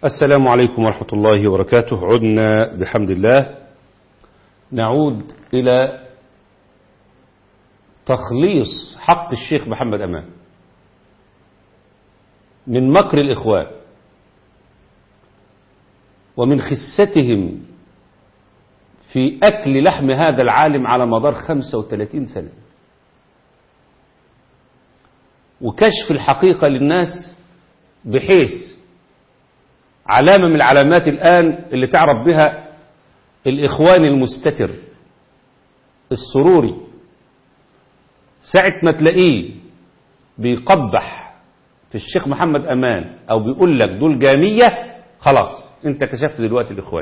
السلام عليكم ورحمة الله وبركاته عدنا بحمد الله نعود إلى تخليص حق الشيخ محمد أمان من مكر الإخوان ومن خستهم في أكل لحم هذا العالم على مدار 35 سنة وكشف الحقيقة للناس بحيث علامة من العلامات الآن اللي تعرف بها الإخوان المستتر السروري ساعة ما تلاقيه بيقبح في الشيخ محمد أمان أو بيقول لك دول جامية خلاص انت كشفت دلوقتي الإخوان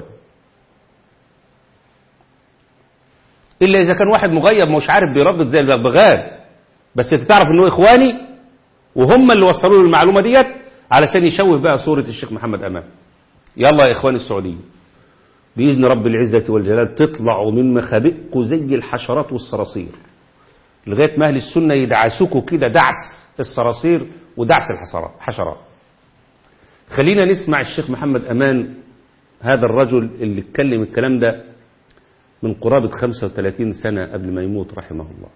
إلا إذا كان واحد مغيب مش عارف بيردد زي البغبغان بس انت تعرف انه إخواني وهم اللي وصلوا له المعلومة ديت علشان يشوه بقى صورة الشيخ محمد أمان يلا يا إخواني السعوديين بإذن رب العزة والجلال تطلعوا من مخابئكم زي الحشرات والصراصير لغاية ما أهل السنة يدعسوكوا كده دعس الصراصير ودعس الحشرات خلينا نسمع الشيخ محمد أمان هذا الرجل اللي اتكلم الكلام ده من قرابة 35 سنة قبل ما يموت رحمه الله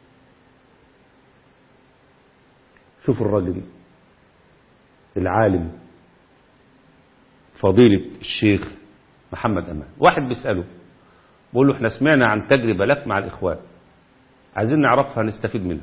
شوف الراجل العالم فضيلة الشيخ محمد أمان واحد بيسأله بقول له احنا سمعنا عن تجربة لك مع الإخوان عايزين نعرفها نستفيد منها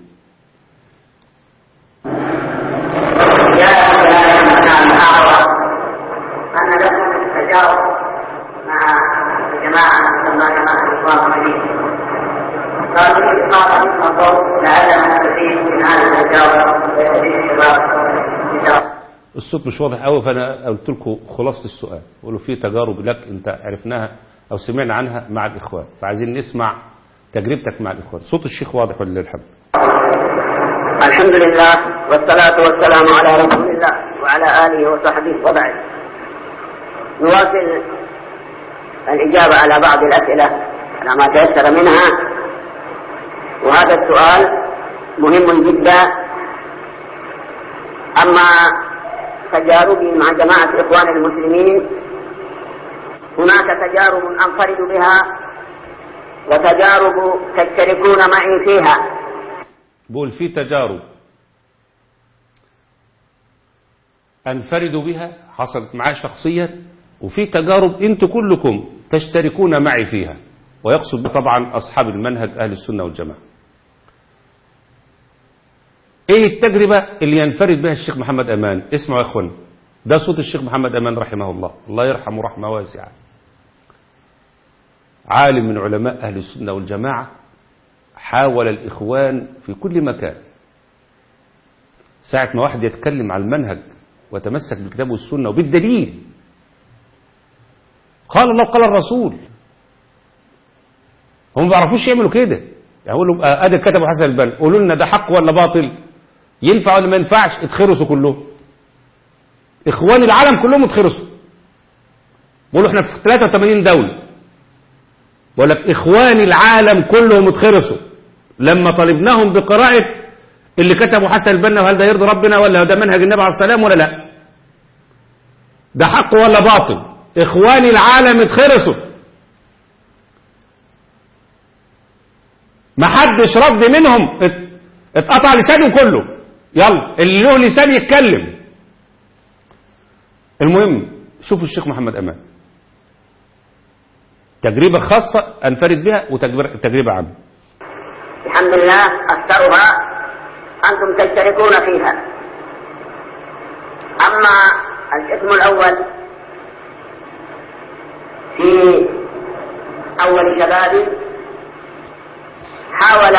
أن لكم تجاوب مع الجماعة مع جماعة الإخوان المسلمين قالوا لي إطلاقا الضوء لعلنا نستفيد من هذا التجاوب ويستفيد الشباب الصوت مش واضح قوي فانا قلت لكم خلاصه السؤال قولوا في تجارب لك انت عرفناها او سمعنا عنها مع الاخوان فعايزين نسمع تجربتك مع الاخوان صوت الشيخ واضح ولله الحمد الحمد لله والصلاة والسلام على رسول الله وعلى آله وصحبه وبعد نواصل الإجابة على بعض الأسئلة على ما تيسر منها وهذا السؤال مهم جدا أما تجاربي مع جماعة إخوان المسلمين هناك تجارب أنفرد بها وتجارب تشتركون معي فيها بقول في تجارب انفرد بها حصلت معاه شخصيا وفي تجارب انتوا كلكم تشتركون معي فيها ويقصد طبعا اصحاب المنهج اهل السنه والجماعه ايه التجربة اللي ينفرد بها الشيخ محمد امان اسمعوا يا اخوان ده صوت الشيخ محمد امان رحمه الله الله يرحمه رحمة واسعة عالم من علماء اهل السنة والجماعة حاول الاخوان في كل مكان ساعة ما واحد يتكلم عن المنهج وتمسك بالكتاب والسنة وبالدليل قال الله قال الرسول هم ما بيعرفوش يعملوا كده يقول لهم ادي كتبوا حسن البنا قولوا لنا ده حق ولا باطل ينفع ولا ما ينفعش اتخرسوا كلهم اخوان العالم كلهم اتخرسوا بيقولوا احنا في 83 دولة بقول لك اخوان العالم كلهم اتخرسوا لما طالبناهم بقراءة اللي كتبوا حسن البنا وهل ده يرضي ربنا ولا ده منهج النبي عليه السلام ولا لا ده حق ولا باطل اخوان العالم اتخرسوا ما حدش رد منهم اتقطع لسانه كله يلا اللي له لسان يتكلم المهم شوفوا الشيخ محمد امان تجربة خاصة انفرد بها وتجربة عامة الحمد لله أكثرها أنتم تشتركون فيها أما الاسم الأول في أول شبابي حاول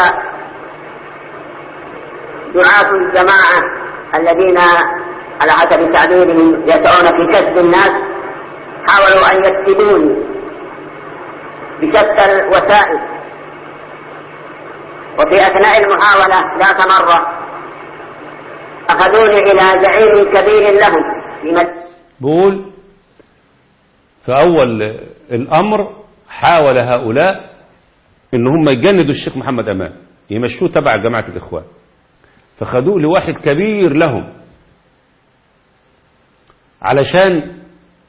دعاة الجماعة الذين على حسب تعبيرهم يسعون في كسب الناس حاولوا أن يكسبوني بشتى الوسائل وفي أثناء المحاولة ذات مرة أخذوني إلى زعيم كبير لهم في مد... بقول في أول الأمر حاول هؤلاء إن هم يجندوا الشيخ محمد أمان يمشوه تبع جماعة الإخوان فخدوه لواحد كبير لهم علشان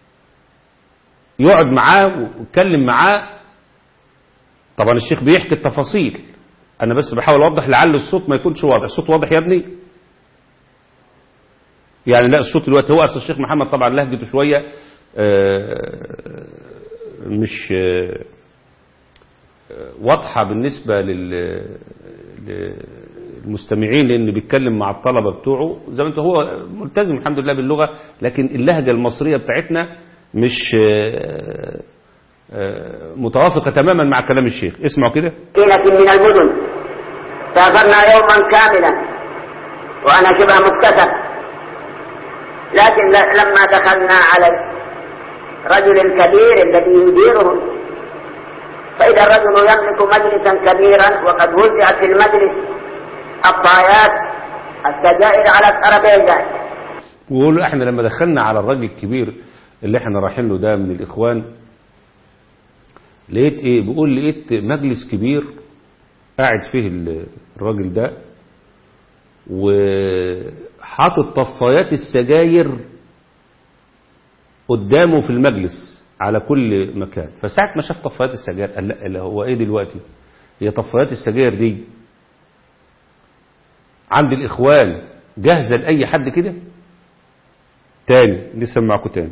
يقعد معاه ويتكلم معاه طبعا الشيخ بيحكي التفاصيل انا بس بحاول اوضح لعل الصوت ما يكونش واضح الصوت واضح يا ابني يعني لا الصوت دلوقتي هو اصل الشيخ محمد طبعا لهجته شويه آه، مش آه، آه، واضحه بالنسبه لل للمستمعين لان بيتكلم مع الطلبه بتوعه زي ما انت هو ملتزم الحمد لله باللغه لكن اللهجه المصريه بتاعتنا مش آه، آه، متوافقه تماما مع كلام الشيخ اسمعوا كده مدينة من المدن سافرنا يوما كاملا وأنا شبه مكتسب لكن ل- لما دخلنا على الرجل الكبير الذي يديرهم فإذا الرجل يملك مجلسا كبيرا وقد وزعت في المجلس الطايات السجائر على الترابيزة ويقولوا احنا لما دخلنا على الراجل الكبير اللي احنا رايحين له ده من الاخوان لقيت ايه بيقول لقيت مجلس كبير قاعد فيه ال- الراجل ده وحاطط طفايات السجاير قدامه في المجلس على كل مكان فساعة ما شاف طفايات السجاير قال لا اللي هو ايه دلوقتي هي طفايات السجاير دي عند الاخوان جاهزة لأي حد كده تاني لسه معكم تاني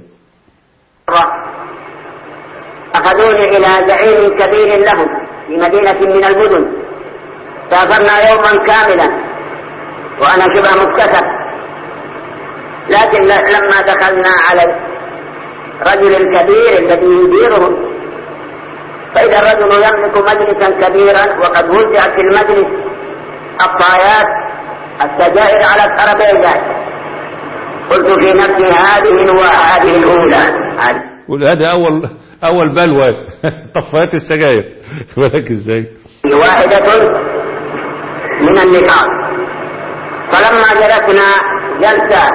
أخذوني إلى زعيم كبير لهم في مدينة من المدن سافرنا يوما كاملا وأنا شبه مكتسب لكن ل- لما دخلنا على الرجل الكبير الذي يديرهم فإذا الرجل يملك مجلسا كبيرا وقد وزعت في المجلس الطايات السجائر على الترابيزة قلت في نفسي هذه وهذه الأولى هذه يقول هذا أول أول بلوى طفايات السجاير بالك إزاي واحدة من النفاق فلما جلسنا جلسة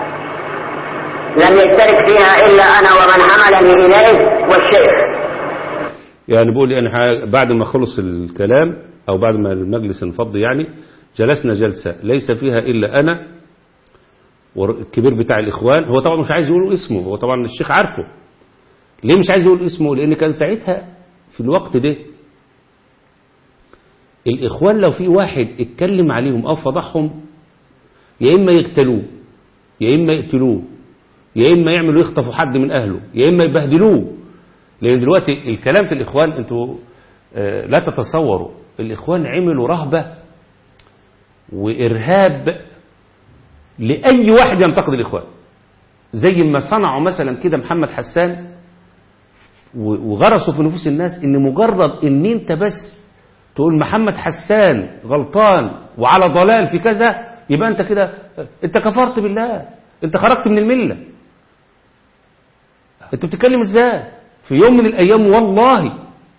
لم يشترك فيها إلا أنا ومن حملني إليه والشيخ يعني بيقول لي أنا ح- بعد ما خلص الكلام أو بعد ما المجلس انفض يعني جلسنا جلسة ليس فيها إلا أنا والكبير بتاع الإخوان هو طبعا مش عايز يقول اسمه هو طبعا الشيخ عارفه ليه مش عايز يقول اسمه لأن كان ساعتها في الوقت ده الإخوان لو في واحد اتكلم عليهم أو فضحهم يا إما يقتلوه يا إما يقتلوه يا إما يعملوا يخطفوا حد من أهله يا إما يبهدلوه لأن دلوقتي الكلام في الإخوان أنتوا آه، لا تتصوروا الإخوان عملوا رهبة وإرهاب لأي واحد ينتقد الإخوان زي ما صنعوا مثلا كده محمد حسان و- وغرسوا في نفوس الناس ان مجرد ان انت بس تقول محمد حسان غلطان وعلى ضلال في كذا يبقى انت كده انت كفرت بالله انت خرجت من المله انت بتتكلم ازاي في يوم من الايام والله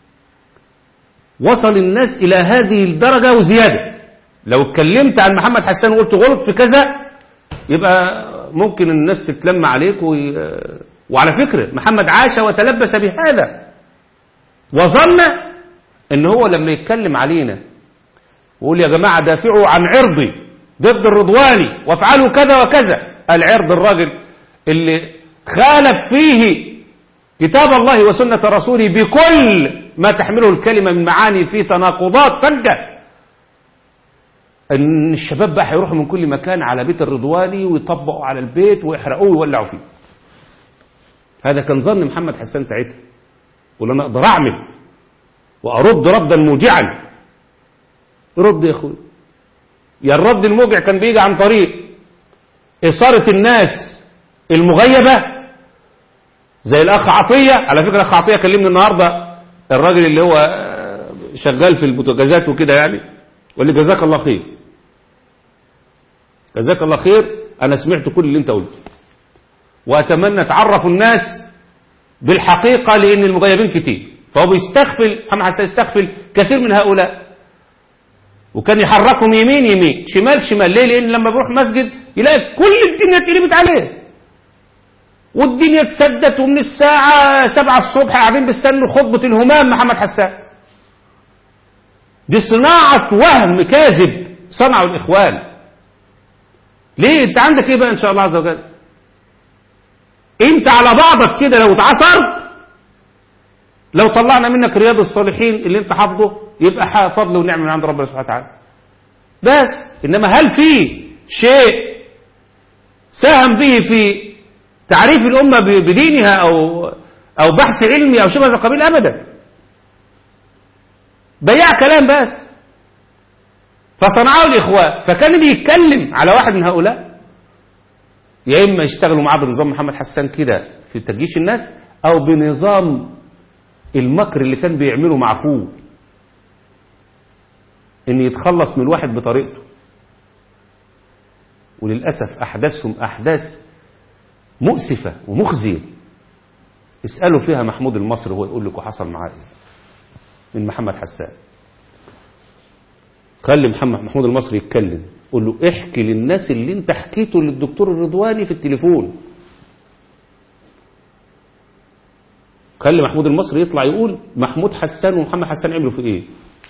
وصل الناس الى هذه الدرجه وزياده لو اتكلمت عن محمد حسان وقلت غلط في كذا يبقى ممكن الناس تتلم عليك وي... وعلى فكرة محمد عاش وتلبس بهذا وظن ان هو لما يتكلم علينا ويقول يا جماعة دافعوا عن عرضي ضد الرضواني وافعلوا كذا وكذا العرض الراجل اللي خالف فيه كتاب الله وسنة رسوله بكل ما تحمله الكلمة من معاني في تناقضات فجة ان الشباب بقى هيروحوا من كل مكان على بيت الرضواني ويطبقوا على البيت ويحرقوه ويولعوا فيه هذا كان ظن محمد حسان ساعتها يقول انا اقدر اعمل وارد ردا موجعا رد يا اخوي يا الرد الموجع كان بيجي عن طريق اثاره الناس المغيبه زي الاخ عطيه على فكره الاخ عطيه كلمني النهارده الراجل اللي هو شغال في البوتاجازات وكده يعني وقال لي جزاك الله خير جزاك الله خير انا سمعت كل اللي انت قلته واتمنى تعرفوا الناس بالحقيقة لان المغيبين كتير فهو بيستغفل محمد حسن يستغفل كثير من هؤلاء وكان يحركهم يمين يمين شمال شمال ليه لان لما بيروح مسجد يلاقي كل الدنيا اتقلبت عليه والدنيا اتسدت ومن الساعة سبعة الصبح قاعدين بيستنوا خطبة الهمام محمد حسان دي صناعة وهم كاذب صنعوا الإخوان ليه انت عندك ايه بقى ان شاء الله عز وجل انت على بعضك كده لو اتعصرت لو طلعنا منك رياض الصالحين اللي انت حافظه يبقى ح- فضل ونعمة من عند ربنا سبحانه وتعالى بس انما هل في شيء ساهم به في تعريف الأمة ب- بدينها أو أو بحث علمي أو شبه هذا القبيل أبدا بياع كلام بس فصنعه الإخوان فكان بيتكلم على واحد من هؤلاء يا إما يشتغلوا معاه بنظام محمد حسان كده في تجيش الناس أو بنظام المكر اللي كان بيعمله مع أخوه إن يتخلص من واحد بطريقته وللأسف أحداثهم أحداث مؤسفة ومخزية اسألوا فيها محمود المصري هو يقول لكم حصل معاه ايه من محمد حسان خلي محمد محمود المصري يتكلم قول له احكي للناس اللي انت حكيته للدكتور الرضواني في التليفون خلي محمود المصري يطلع يقول محمود حسان ومحمد حسان عملوا في ايه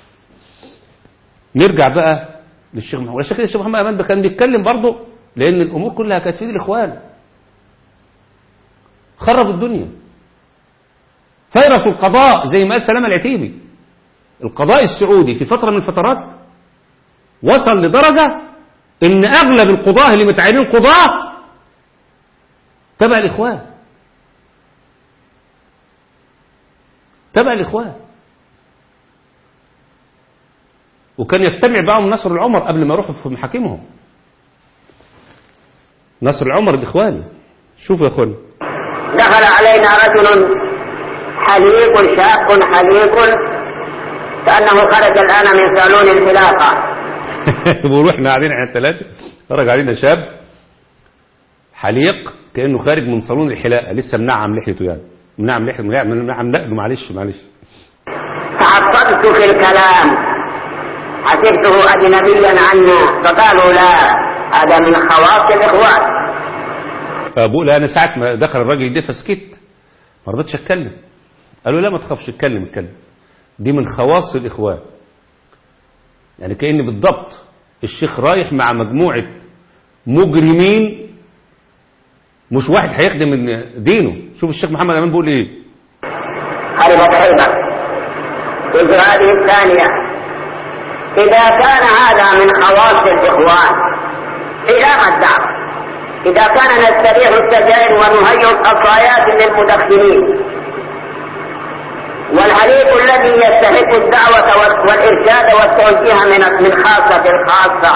نرجع بقى للشيخ محمود عشان كده الشيخ محمد امان ده كان بيتكلم برضه لان الامور كلها كانت في ايد الاخوان خرب الدنيا فيرس القضاء زي ما قال سلام العتيبي القضاء السعودي في فترة من الفترات وصل لدرجة ان اغلب القضاة اللي متعينين قضاة تبع الاخوان تبع الاخوان وكان يجتمع معهم نصر العمر قبل ما يروحوا في محاكمهم نصر العمر الاخواني شوفوا يا اخواني دخل علينا رجل حليق شاب حليق كأنه خرج الآن من صالون الخلافة بيقولوا احنا قاعدين احنا الثلاثه خرج علينا شاب حليق كانه خارج من صالون الحلاقه لسه منعم لحيته يعني منعم لحيته منعم منعم نقله معلش معلش تعصبت في الكلام حسبته أجنبيا عنا فقالوا لا هذا من خواص الإخوان فابوه لا انا ساعه ما دخل الراجل ده فسكت ما رضيتش اتكلم قالوا لا ما تخافش اتكلم اتكلم دي من خواص الاخوان يعني كأن بالضبط الشيخ رايح مع مجموعة مجرمين مش واحد هيخدم من دينه شوف الشيخ محمد أمان بيقول ايه خربت خيبر في هذه الثانية إذا كان هذا من خواص الإخوان إلى ما الدعوة إذا كان نستريح السجائر ونهيئ القصايات للمدخنين والحليف الذي يستحق الدعوة وال- والإرشاد والتوجيه من من خاصة الخاصة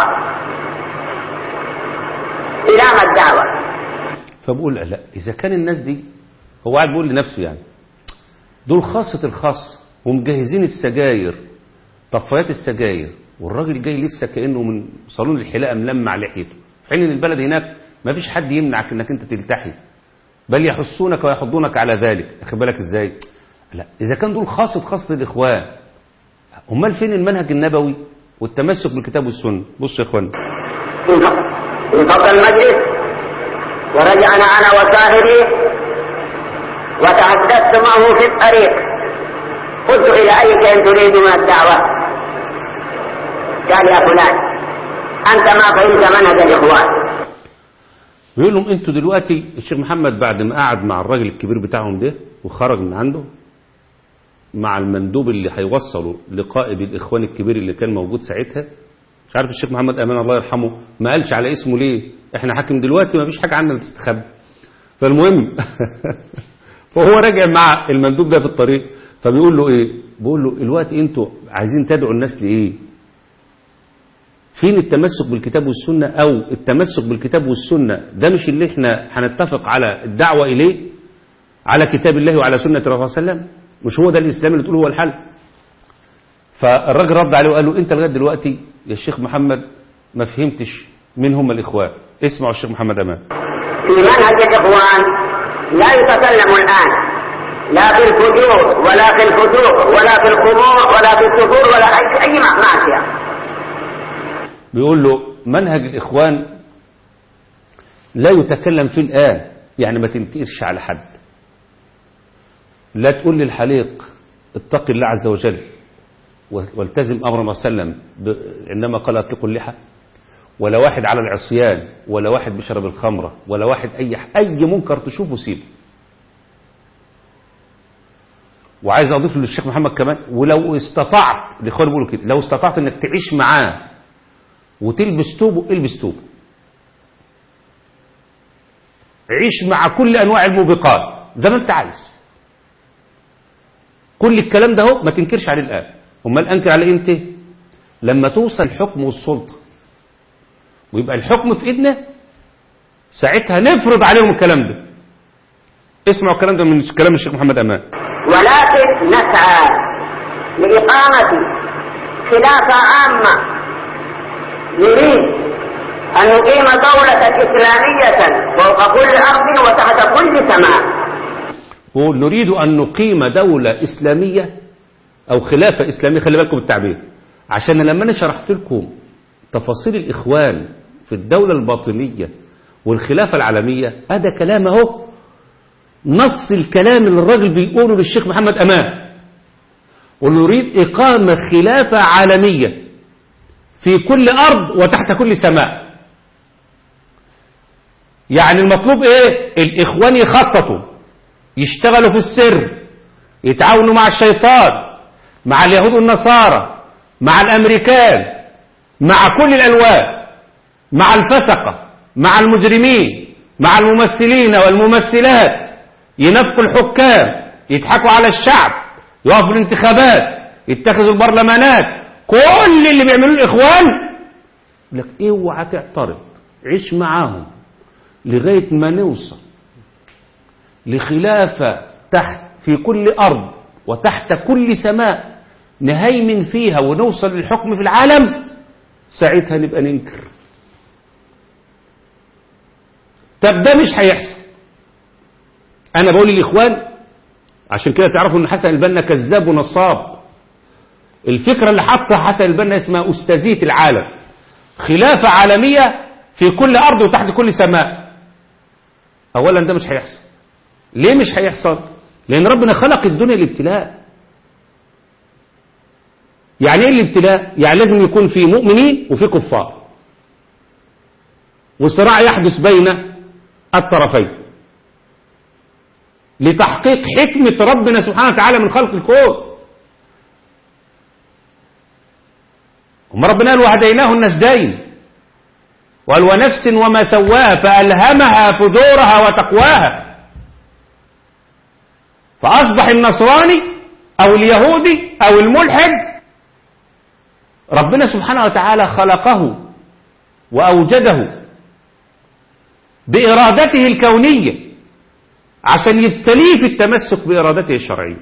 إلى ما الدعوة فبقول لا, لا إذا كان الناس دي هو قاعد بيقول لنفسه يعني دول خاصة الخاص ومجهزين السجاير طفايات السجاير والراجل جاي لسه كأنه من صالون الحلاقة ملمع لحيته في حين ان البلد هناك ما فيش حد يمنعك انك انت تلتحي بل يحثونك ويحضونك على ذلك اخد بالك ازاي لا اذا كان دول خاصة خاصة الاخوان امال فين المنهج النبوي والتمسك بالكتاب والسنه بصوا يا اخوان انفض المجلس ورجعنا انا وصاحبي وتحدثت معه في الطريق قلت الى اي شيء تريد من الدعوه قال يا فلان انت ما فهمت منهج الاخوان بيقول لهم انتوا دلوقتي الشيخ محمد بعد ما قعد مع الراجل الكبير بتاعهم ده وخرج من عنده مع المندوب اللي هيوصله لقائد الاخوان الكبير اللي كان موجود ساعتها مش عارف الشيخ محمد امان الله يرحمه ما قالش على اسمه ليه احنا حاكم دلوقتي ما فيش حاجه عنا تستخبى فالمهم فهو راجع مع المندوب ده في الطريق فبيقول له ايه بيقول له الوقت انتوا عايزين تدعوا الناس لايه فين التمسك بالكتاب والسنة أو التمسك بالكتاب والسنة ده مش اللي احنا هنتفق على الدعوة إليه على كتاب الله وعلى سنة الرسول صلى الله عليه وسلم مش هو ده الإسلام اللي تقول هو الحل فالراجل رد عليه وقال له أنت لغاية دلوقتي يا شيخ محمد ما فهمتش مين هم الإخوان اسمعوا الشيخ محمد أمان في منهج الاخوان لا يتكلم الان لا في الفجور ولا في الفسوق ولا في الخمور ولا في السفور ولا اي اي معصيه بيقول له منهج الإخوان لا يتكلم فيه الآن يعني ما تنكرش على حد لا تقول للحليق اتق الله عز وجل والتزم أمر ما سلم عندما قال اطلقوا اللحى ولا واحد على العصيان ولا واحد بيشرب الخمرة ولا واحد أي أي منكر تشوفه سيبه وعايز اضيف للشيخ محمد كمان ولو استطعت الاخوان بيقولوا كده لو استطعت انك تعيش معاه وتلبس توبه البس توبه عيش مع كل انواع الموبقات زي ما انت عايز كل الكلام ده هو ما تنكرش عليه الان امال انكر عليه امتى لما توصل الحكم والسلطه ويبقى الحكم في ايدنا ساعتها نفرض عليهم الكلام ده اسمعوا الكلام ده من كلام الشيخ محمد امان ولكن نسعى لإقامة خلافة عامة نريد أن نقيم دولة إسلامية فوق كل أرض وتحت كل سماء يقول نريد أن نقيم دولة إسلامية أو خلافة إسلامية خلي بالكم التعبير عشان لما أنا شرحت لكم تفاصيل الإخوان في الدولة الباطنية والخلافة العالمية هذا كلام أهو نص الكلام اللي الراجل بيقوله للشيخ محمد أمان ونريد إقامة خلافة عالمية في كل أرض وتحت كل سماء يعني المطلوب إيه الإخوان يخططوا يشتغلوا في السر يتعاونوا مع الشيطان مع اليهود والنصارى مع الأمريكان مع كل الألوان مع الفسقة مع المجرمين مع الممثلين والممثلات ينفقوا الحكام يضحكوا على الشعب يقفوا الانتخابات يتخذوا البرلمانات كل اللي بيعملوه الإخوان لك اوعى تعترض عيش معاهم لغاية ما نوصل لخلافة تحت في كل أرض وتحت كل سماء نهيمن فيها ونوصل للحكم في العالم ساعتها نبقى ننكر طب ده مش هيحصل انا بقول للاخوان عشان كده تعرفوا ان حسن البنا كذاب ونصاب الفكره اللي حطها حسن البنا اسمها استاذيه العالم خلافه عالميه في كل ارض وتحت كل سماء اولا ده مش هيحصل ليه مش هيحصل لان ربنا خلق الدنيا للابتلاء يعني ايه الابتلاء يعني لازم يكون في مؤمنين وفي كفار وصراع يحدث بين الطرفين لتحقيق حكمة ربنا سبحانه وتعالى من خلق الكون وما ربنا قال وهديناه النجدين قال ونفس وما سواها فألهمها فجورها وتقواها فأصبح النصراني أو اليهودي أو الملحد ربنا سبحانه وتعالى خلقه وأوجده بإرادته الكونية عشان يبتليه في التمسك بإرادته الشرعية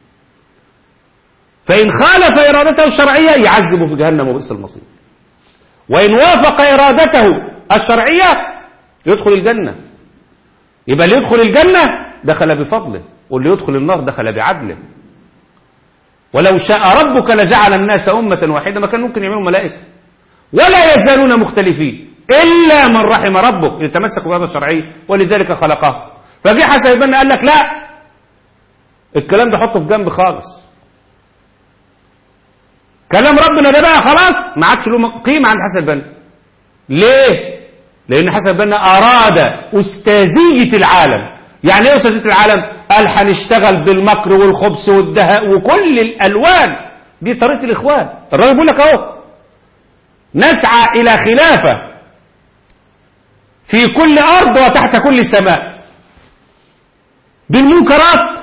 فإن خالف إرادته الشرعية يعذبه في جهنم وبئس المصير وإن وافق إرادته الشرعية يدخل الجنة يبقى اللي يدخل الجنة دخل بفضله واللي يدخل النار دخل بعدله ولو شاء ربك لجعل الناس أمة واحدة ما كان ممكن يعملوا ملائكة ولا يزالون مختلفين إلا من رحم ربك يتمسك بهذا الشرعية ولذلك خلقه فجي حسن البنا قال لك لا الكلام ده حطه في جنب خالص كلام ربنا ده بقى خلاص ما عادش له قيمة عند حسن البنا ليه لأن حسن البنا أراد أستاذية العالم يعني ايه أستاذية العالم قال هنشتغل بالمكر والخبث والدهاء وكل الألوان دي طريقة الإخوان الراجل بيقول لك أهو نسعى إلى خلافة في كل أرض وتحت كل سماء بالمنكرات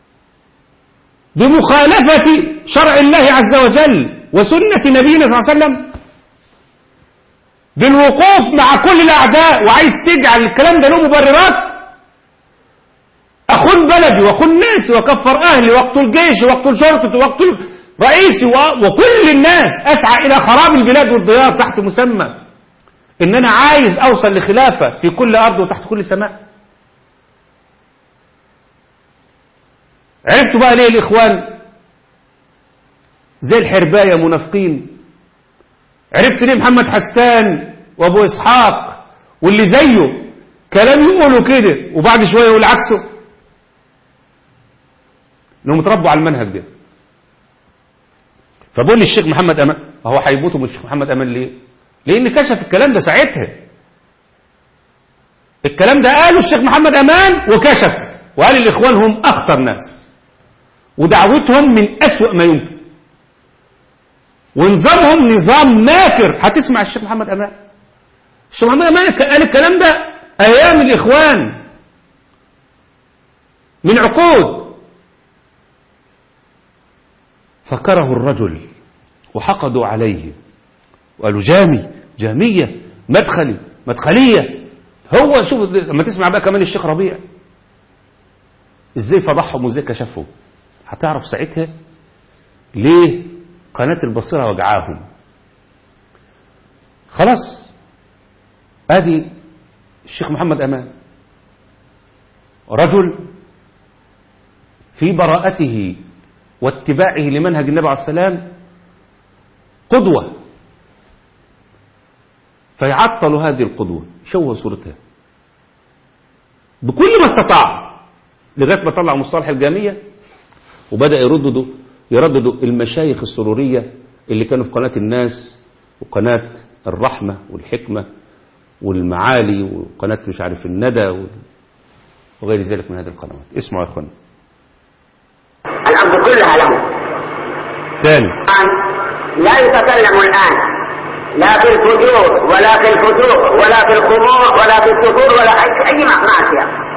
بمخالفة شرع الله عز وجل وسنة نبينا صلى الله عليه وسلم بالوقوف مع كل الأعداء وعايز تجعل الكلام ده له مبررات أخون بلدي وأخون ناسي وكفر أهلي واقتل جيشي واقتل شرطتي واقتل رئيسي وكل الناس أسعى إلى خراب البلاد والديار تحت مسمى إن أنا عايز أوصل لخلافة في كل أرض وتحت كل سماء عرفتوا بقى ليه الإخوان زي الحرباية منافقين عرفت ليه محمد حسان وابو اسحاق واللي زيه كلام يقولوا كده وبعد شوية يقول عكسه انهم اتربوا على المنهج ده فبقول للشيخ محمد امان هو هيموتوا من الشيخ محمد امان ليه لان كشف الكلام ده ساعتها الكلام ده قاله الشيخ محمد امان وكشف وقال الاخوان هم اخطر ناس ودعوتهم من أسوأ ما يمكن ونظامهم نظام ماكر هتسمع الشيخ محمد أمان الشيخ محمد أمان قال الكلام ده أيام الإخوان من عقود فكره الرجل وحقدوا عليه وقالوا جامي جامية مدخلي مدخلية هو شوف لما تسمع بقى كمان الشيخ ربيع ازاي فضحهم وازاي كشفهم هتعرف ساعتها ليه قناة البصيرة وجعاهم خلاص ادي الشيخ محمد امان رجل في براءته واتباعه لمنهج النبي عليه السلام قدوة فيعطلوا هذه القدوة شوه صورتها بكل ما استطاع لغاية ما طلع مصطلح الجامية وبدأ يرددوا يرددوا المشايخ السرورية اللي كانوا في قناة الناس وقناة الرحمة والحكمة والمعالي وقناة مش عارف الندى وغير ذلك من هذه القنوات اسمعوا يا اخوانا الأرض كلها له ثاني لا يتكلم الآن لا في الفجور ولا في الفسوق ولا في الخمور ولا في السفور ولا أي أي معصية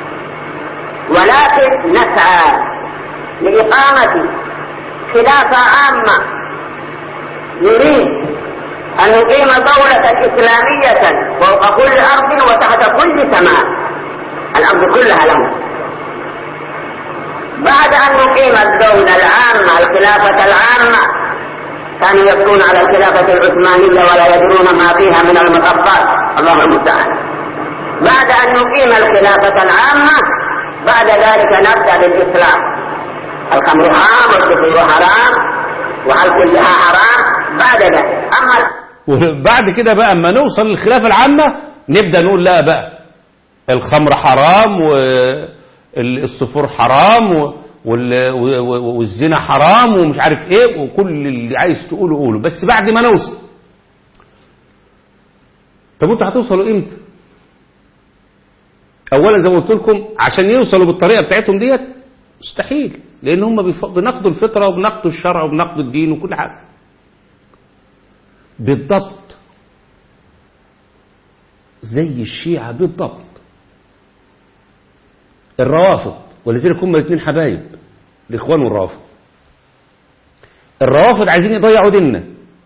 ولكن نسعى لإقامة خلافة عامة نريد أن نقيم دولة إسلامية فوق كل أرض وتحت كل سماء الأرض كلها له بعد أن نقيم الدولة العامة الخلافة العامة كانوا يبكون على الخلافة العثمانية ولا يدرون ما فيها من المطبات الله المستعان بعد أن نقيم الخلافة العامة بعد ذلك نبدأ بالإسلام الخمر حرام والسفر حرام وهل كلها حرام بعد ذلك أما وبعد كده بقى اما نوصل للخلافة العامة نبدأ نقول لا بقى الخمر حرام والصفور حرام و- وال- و- و- والزنا حرام ومش عارف ايه وكل اللي عايز تقوله قوله بس بعد ما نوصل طب انتوا هتوصلوا امتى اولا زي ما قلت لكم عشان يوصلوا بالطريقه بتاعتهم ديت مستحيل لان هم بيف- بيناقضوا الفطره وبيناقضوا الشرع وبيناقضوا الدين وكل حاجه بالضبط زي الشيعة بالضبط الروافض ولذلك هم الاثنين حبايب الاخوان والروافض الروافض عايزين يضيعوا ديننا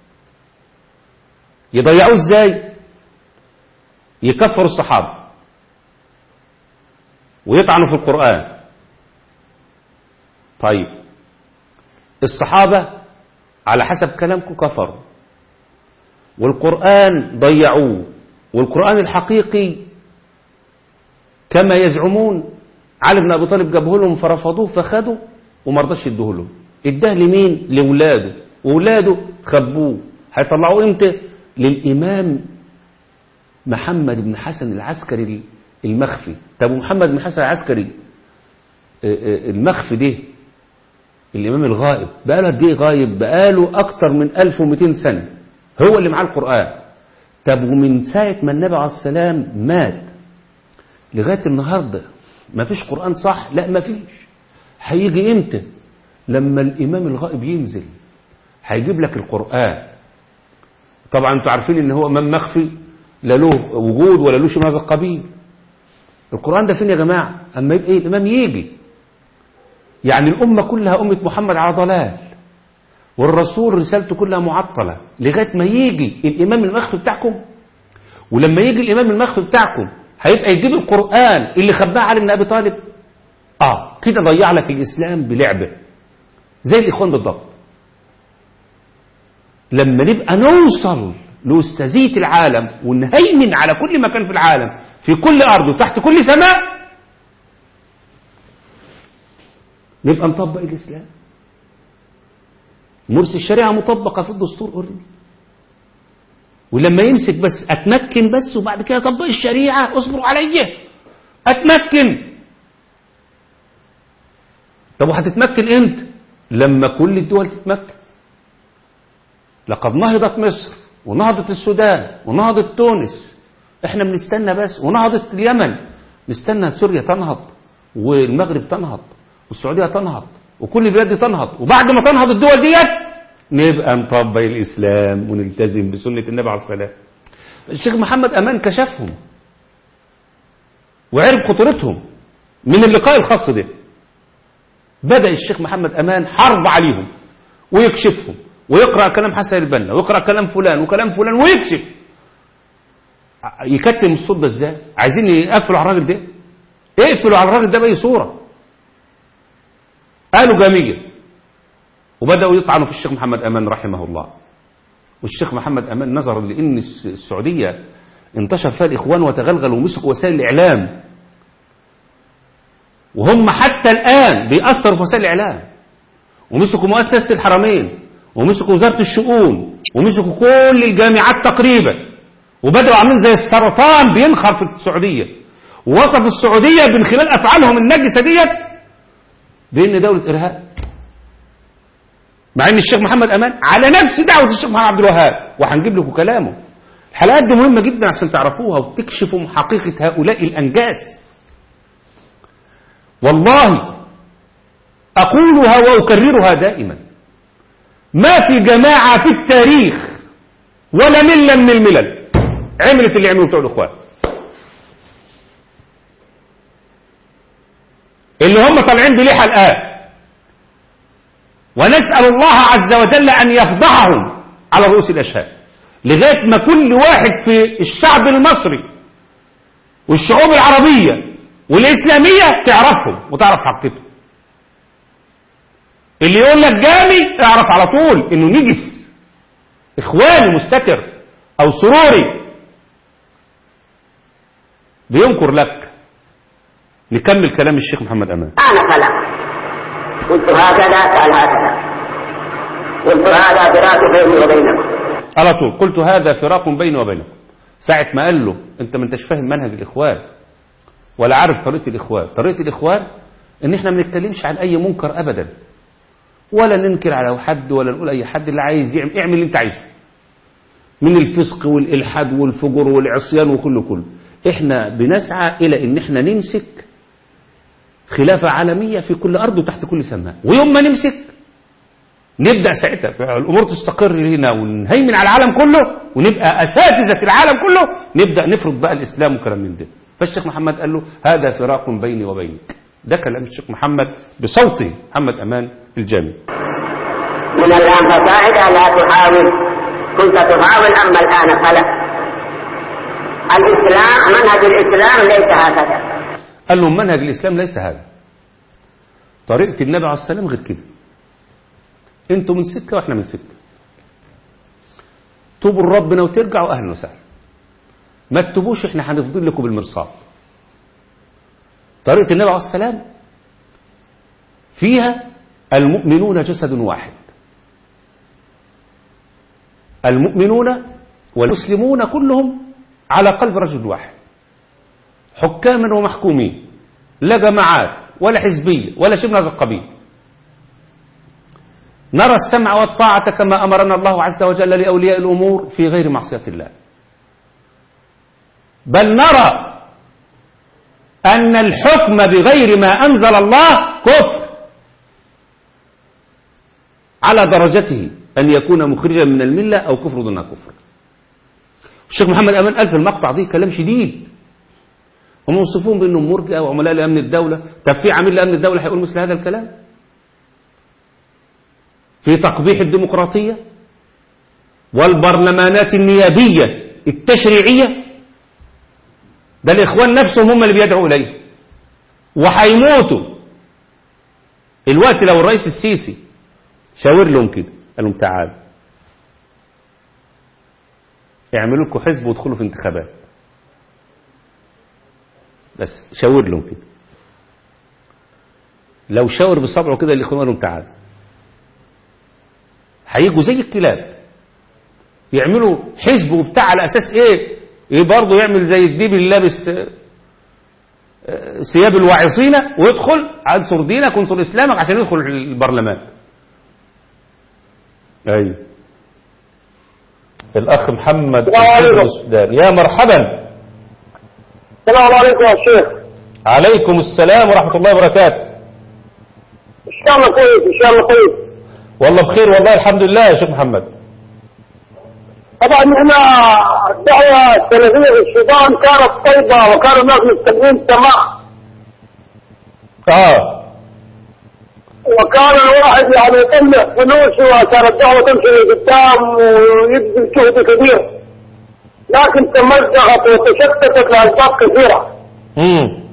يضيعوه ازاي يكفروا الصحابة ويطعنوا في القرآن طيب الصحابة على حسب كلامكم كفروا والقرآن ضيعوه والقرآن الحقيقي كما يزعمون علي بن أبي طالب جابه لهم فرفضوه فخدوا وما رضاش يدوه لهم اداه لمين لولاده وولاده خبوه هيطلعوه امتى للإمام محمد بن حسن العسكري المخفي طب محمد بن حسن العسكري آه، آه، المخفي ده الإمام الغائب بقاله قد ايه غايب بقاله أكتر من 1200 سنة هو اللي معاه القرآن طب ومن ساعة ما النبي عليه السلام مات لغاية النهاردة ما فيش قرآن صح لا ما فيش هيجي امتى لما الإمام الغائب ينزل هيجيب لك القرآن طبعا انتوا عارفين ان هو امام مخفي لا له وجود ولا له شيء من هذا القبيل القرآن ده فين يا جماعة اما يبقى ايه الامام يجي يعني الأمة كلها أمة محمد على ضلال والرسول رسالته كلها معطلة لغاية ما يجي الإمام المخفي بتاعكم ولما يجي الإمام المخفي بتاعكم هيبقى يجيب القرآن اللي خباه علي بن أبي طالب آه كده ضيع لك الإسلام بلعبة زي الإخوان بالضبط لما نبقى نوصل لأستاذية العالم ونهيمن على كل مكان في العالم في كل أرض وتحت كل سماء نبقى نطبق الإسلام مرسي الشريعة مطبقة في الدستور اوريدي ولما يمسك بس أتمكن بس وبعد كده أطبق الشريعة اصبروا عليا أتمكن طب وهتتمكن امتى لما كل الدول تتمكن لقد نهضت مصر ونهضت السودان ونهضت تونس احنا بنستنى بس ونهضت اليمن نستنى سوريا تنهض والمغرب تنهض والسعودية تنهض وكل البلاد دي تنهض وبعد ما تنهض الدول ديت نبقى نطبق الإسلام ونلتزم بسنة النبي عليه الصلاة الشيخ محمد أمان كشفهم وعرف خطورتهم من اللقاء الخاص ده بدأ الشيخ محمد أمان حرب عليهم ويكشفهم ويقرأ كلام حسن البنا ويقرأ كلام فلان وكلام فلان ويكشف يكتم الصوت ده ازاي عايزين يقفلوا على الراجل ده اقفلوا على الراجل ده بأي صورة قالوا جميع وبدأوا يطعنوا في الشيخ محمد أمان رحمه الله والشيخ محمد أمان نظرا لأن السعودية انتشر فيها الإخوان وتغلغل ومسكوا وسائل الإعلام وهم حتى الآن بيأثروا في وسائل الإعلام ومسكوا مؤسسة الحرمين ومسكوا وزارة الشؤون ومسكوا كل الجامعات تقريبا وبدأوا عاملين زي السرطان بينخر في السعودية ووصفوا السعودية من خلال أفعالهم النجسة ديت بأن دولة إرهاب مع أن الشيخ محمد أمان على نفس دعوة الشيخ محمد عبد الوهاب وهنجيب لكم كلامه الحلقات دي مهمة جدا عشان تعرفوها وتكشفوا حقيقة هؤلاء الأنجاس والله أقولها وأكررها دائما ما في جماعة في التاريخ ولا ملة من الملل عملت اللي عملوا بتوع الإخوان اللي هم طالعين بليحة الآن ونسأل الله عز وجل أن يفضحهم على رؤوس الأشهاد لغاية ما كل واحد في الشعب المصري والشعوب العربية والإسلامية تعرفهم وتعرف حقيقتهم اللي يقول لك جامي اعرف على طول انه نجس اخواني مستتر او سروري بينكر لك نكمل كلام الشيخ محمد امان أنا فلا قلت هكذا قال هكذا قلت هذا فراق بيني وبينكم على طول قلت هذا فراق بيني وبينكم ساعة ما قال له انت ما انتش فاهم منهج الاخوان ولا عارف طريقة الاخوان طريقة الاخوان ان احنا ما بنتكلمش عن اي منكر ابدا ولا ننكر على حد ولا نقول اي حد اللي عايز يعمل اعمل اللي انت عايزه من الفسق والالحاد والفجور والعصيان وكله كله احنا بنسعى الى ان احنا نمسك خلافة عالمية في كل أرض وتحت كل سماء ويوم ما نمسك نبدأ ساعتها الأمور تستقر هنا ونهيمن على العالم كله ونبقى أساتذة العالم كله نبدأ نفرض بقى الإسلام وكلام من ده فالشيخ محمد قال له هذا فراق بيني وبينك ده كلام الشيخ محمد بصوته محمد أمان الجامي من الآن فصاعدا لا تحاول كنت تحاول أما الآن فلا الإسلام منهج الإسلام ليس هكذا قال لهم منهج الإسلام ليس هذا طريقة النبي عليه السلام غير كده انتوا من سكة واحنا من سكة توبوا لربنا وترجعوا أهلا وسهلا ما تتوبوش احنا هنفضل لكم بالمرصاد طريقة النبي عليه السلام فيها المؤمنون جسد واحد المؤمنون والمسلمون كلهم على قلب رجل واحد حكاما ومحكومين لا جماعات ولا حزبية ولا شيء من هذا القبيل نرى السمع والطاعة كما أمرنا الله عز وجل لأولياء الأمور في غير معصية الله بل نرى أن الحكم بغير ما أنزل الله كفر على درجته أن يكون مخرجا من الملة أو كفر دون كفر الشيخ محمد أمان قال في المقطع دي كلام شديد هم يوصفون بأنهم مرجئة وعملاء لأمن الدولة طب في عميل لأمن الدولة هيقول مثل هذا الكلام في تقبيح الديمقراطية والبرلمانات النيابية التشريعية ده الإخوان نفسهم هم اللي بيدعوا إليه وهيموتوا الوقت لو الرئيس السيسي شاور لهم كده قال لهم تعالوا اعملوا لكم حزب وادخلوا في انتخابات بس شاور لهم كده لو شاور بصبعه كده الاخوان قال لهم تعالوا هيجوا زي الكلاب يعملوا حزب وبتاع على اساس ايه ايه برضه يعمل زي الديب اللي لابس ثياب الواعظين ويدخل انصر دينك وانصر اسلامك عشان يدخل البرلمان ايوه الاخ محمد السودان يا مرحبا السلام عليكم يا شيخ عليكم السلام ورحمه الله وبركاته ان شاء الله كويس ان شاء الله كويس والله بخير والله الحمد لله يا شيخ محمد طبعا احنا الدعوه السلفيه في السودان كانت طيبه وكان الناس مستقيمين تمام اه وكان الواحد يعني يطلع فلوس وكانت الدعوه تمشي لقدام ويبذل جهد كبير لكن تمزقت وتشتتت لاسباب كثيره امم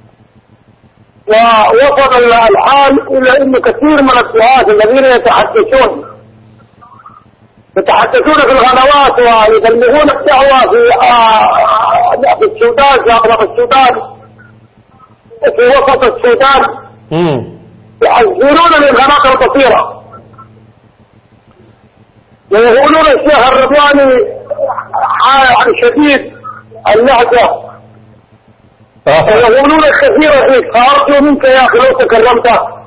ووصل الحال الى انه كثير من الدعاة الذين يتحدثون يتحدثون في الغنوات ويبلغون الدعوة في آه في السودان في اغلب السودان وفي وسط السودان امم يحذرون من الغناء القصيرة ويقولون الشيخ الرضواني آه، يعني شديد اللهجة اه ويقولون الكثير فيك فأرجو منك يا أخي لو تكلمت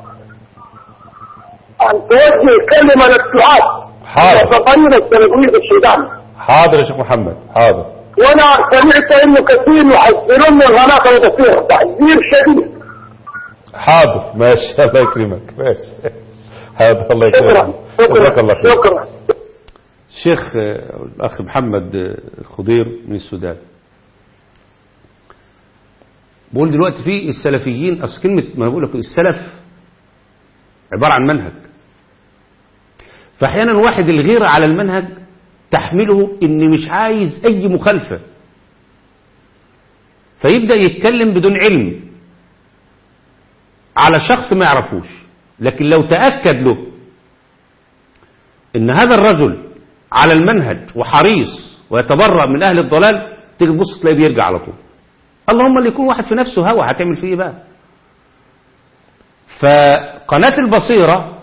أن توجه كلمة للدعاة حاضر وتطين السلفية في السودان حاضر يا شيخ محمد حاضر وأنا سمعت إنه كثير يحذرون من الغلاقة الكثير تحذير شديد حاضر ماشي الله يكرمك ماشي حاضر الله شكرا يكرمك جزاك الله شكرا خير شكرا الشيخ آه، الأخ محمد آه، الخضير من السودان بقول دلوقتي في السلفيين أصل كلمة ما أنا بقول لك السلف عبارة عن منهج فأحيانا واحد الغيرة على المنهج تحمله إن مش عايز أي مخالفة فيبدأ يتكلم بدون علم على شخص ما يعرفوش لكن لو تأكد له ان هذا الرجل على المنهج وحريص ويتبرأ من اهل الضلال تيجي تبص تلاقيه بيرجع على طول اللهم اللي يكون واحد في نفسه هوى هتعمل فيه ايه بقى فقناة البصيرة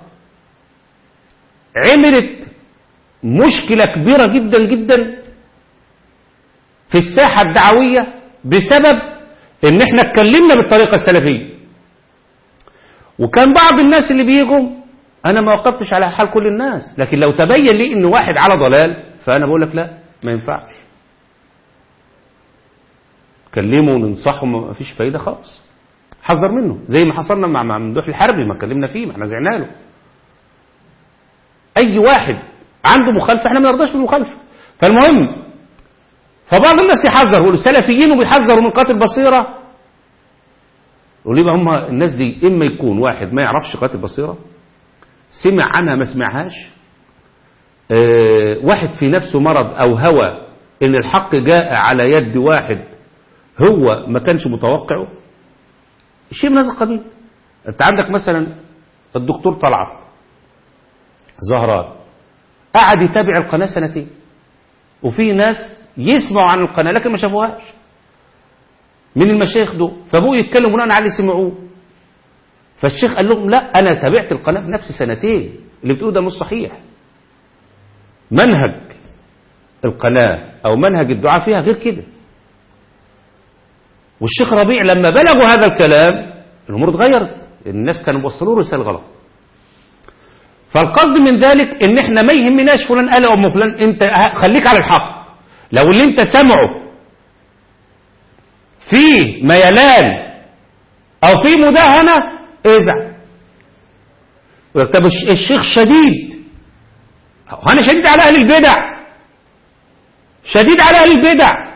عملت مشكلة كبيرة جدا جدا في الساحة الدعوية بسبب ان احنا اتكلمنا بالطريقة السلفية وكان بعض الناس اللي بيجوا انا ما وقفتش على حال كل الناس لكن لو تبين لي ان واحد على ضلال فانا بقول لك لا ما ينفعش كلمه وننصحه ما فيش فايده خالص حذر منه زي ما حصلنا مع مع ممدوح الحربي ما اتكلمنا فيه ما احنا زعنا له اي واحد عنده مخالفه احنا ما نرضاش بالمخالفه فالمهم فبعض الناس يحذر يقولوا السلفيين وبيحذروا من قاتل بصيره يقول لي بقى هم الناس دي اما يكون واحد ما يعرفش قاتل بصيره سمع عنها ما سمعهاش اه واحد في نفسه مرض او هوى ان الحق جاء على يد واحد هو ما كانش متوقعه شيء من هذا القبيل انت عندك مثلا الدكتور طلعت زهران قعد يتابع القناة سنتين وفي ناس يسمعوا عن القناة لكن ما شافوهاش من المشايخ دول فابوه يتكلم بناء على اللي سمعوه فالشيخ قال لهم لا انا تابعت القناه بنفسي سنتين اللي بتقول ده مش صحيح منهج القناه او منهج الدعاء فيها غير كده والشيخ ربيع لما بلغوا هذا الكلام الامور اتغيرت الناس كانوا بيوصلوا رساله غلط فالقصد من ذلك ان احنا ما يهمناش فلان قال او فلان انت خليك على الحق لو اللي انت سمعه فيه ميلان او فيه مداهنه ازعل طب الشيخ شديد انا شديد على اهل البدع شديد على اهل البدع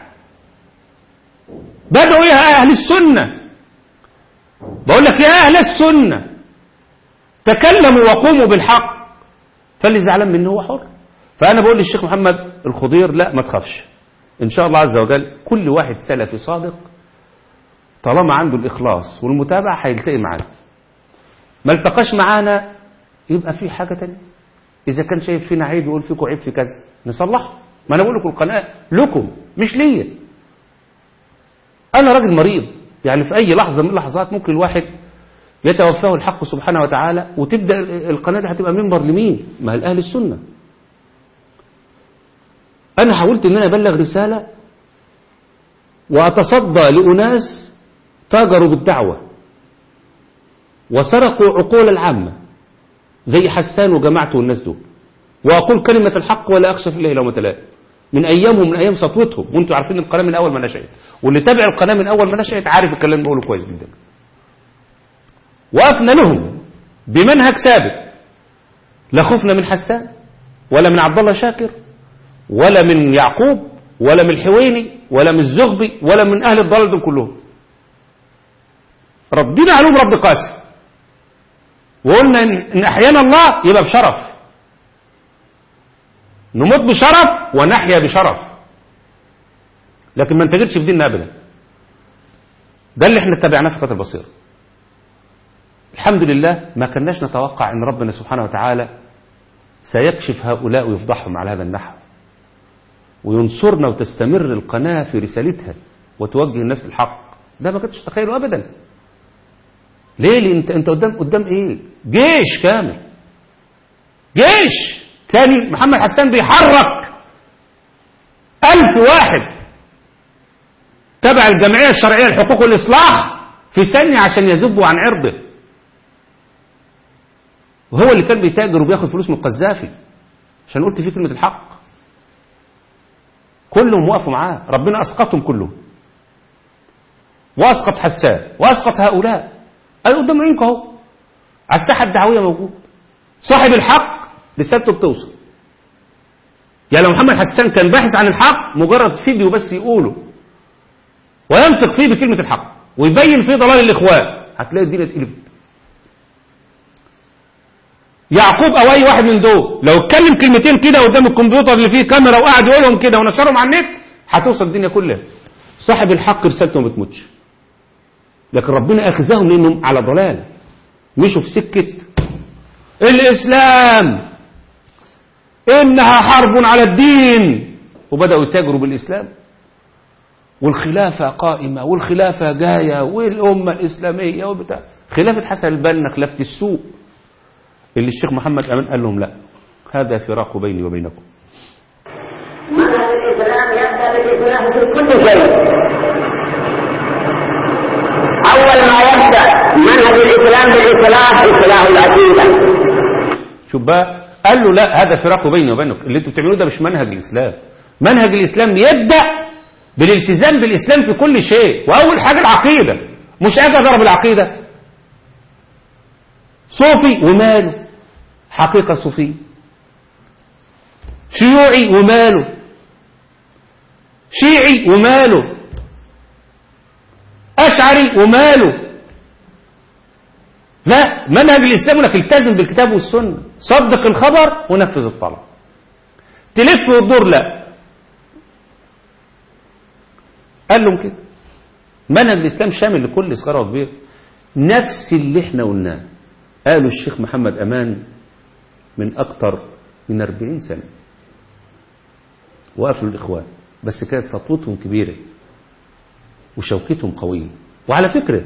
بدعوا يا اهل السنه بقول لك يا اهل السنه تكلموا وقوموا بالحق فاللي زعلان منه هو حر فانا بقول للشيخ محمد الخضير لا ما تخافش ان شاء الله عز وجل كل واحد سلفي صادق طالما عنده الاخلاص والمتابعه هيلتقي معانا ما التقاش معانا يبقى في حاجة تانية إذا كان شايف فينا عيب يقول فيكم عيب في كذا نصلحه ما أنا بقول لكم القناة لكم مش ليا أنا راجل مريض يعني في أي لحظة من اللحظات ممكن الواحد يتوفاه الحق سبحانه وتعالى وتبدأ القناة دي هتبقى منبر لمين؟ ما هي أهل السنة أنا حاولت إن أنا أبلغ رسالة وأتصدى لأناس تاجروا بالدعوة وسرقوا عقول العامة زي حسان وجماعته والناس دول وأقول كلمة الحق ولا أخشى في الله لومة لائم من أيامهم من أيام سطوتهم وأنتم عارفين القناة من أول ما نشأت واللي تابع القناة من أول ما نشأت عارف الكلام اللي بقوله كويس جدا وقفنا لهم بمنهج ثابت لا خوفنا من حسان ولا من عبد الله شاكر ولا من يعقوب ولا من الحويني ولا من الزغبي ولا من أهل الضلال دول كلهم ردينا عليهم رد قاسي وقلنا إن إن أحيانا الله يبقى بشرف نموت بشرف ونحيا بشرف لكن ما نتجدش في ديننا أبدا ده اللي احنا اتبعناه في فترة البصيرة الحمد لله ما كناش نتوقع ان ربنا سبحانه وتعالى سيكشف هؤلاء ويفضحهم على هذا النحو وينصرنا وتستمر القناة في رسالتها وتوجه الناس للحق ده ما كنتش تتخيله ابدا ليه ليه انت انت قدام قدام ايه جيش كامل جيش تاني محمد حسان بيحرك ألف واحد تبع الجمعية الشرعية لحقوق الإصلاح في ثانية عشان يذبوا عن عرضه وهو اللي كان بيتاجر وبياخد فلوس من القذافي عشان قلت فيه كلمة الحق كلهم وقفوا معاه ربنا أسقطهم كلهم وأسقط حسان وأسقط هؤلاء أنا قدام عينك أهو على الساحة الدعوية موجود صاحب الحق رسالته بتوصل يعني لو محمد حسان كان باحث عن الحق مجرد فيديو بس يقوله وينطق فيه بكلمة الحق ويبين فيه ضلال الإخوان هتلاقي الدنيا اتقلبت يعقوب او اي واحد من دول لو اتكلم كلمتين كده قدام الكمبيوتر اللي فيه كاميرا وقعد يقولهم كده ونشرهم على النت هتوصل الدنيا كلها صاحب الحق رسالته ما بتموتش لكن ربنا اخذهم لانهم على ضلال مشوا في سكه الاسلام انها حرب على الدين وبداوا يتاجروا بالاسلام والخلافه قائمه والخلافه جايه والامه الاسلاميه وبتاع خلافه حسن البنا خلافه السوء اللي الشيخ محمد أمان قال لهم لا هذا فراق بيني وبينكم منهج الإسلام يبدأ بالإسلام في كل شيء أول ما يبدأ منهج الإسلام بالإصلاح إصلاح العقيدة شوف بقى قال له لا هذا فراق بيني وبينك اللي انتوا بتعملوه ده مش منهج الإسلام منهج الإسلام يبدأ بالالتزام بالإسلام في كل شيء وأول حاجة العقيدة مش أجي أضرب العقيدة صوفي وماله حقيقة صوفية شيوعي وماله شيعي وماله أشعري وماله لا منهج الإسلام انك التزم بالكتاب والسنة صدق الخبر ونفذ الطلب تلف وتدور لا قال لهم كده منهج الإسلام شامل لكل صغيرة وكبير نفس اللي احنا قلناه قالوا الشيخ محمد أمان من أكتر من أربعين سنة وقفوا الإخوان بس كانت سطوتهم كبيرة وشوكتهم قوية وعلى فكرة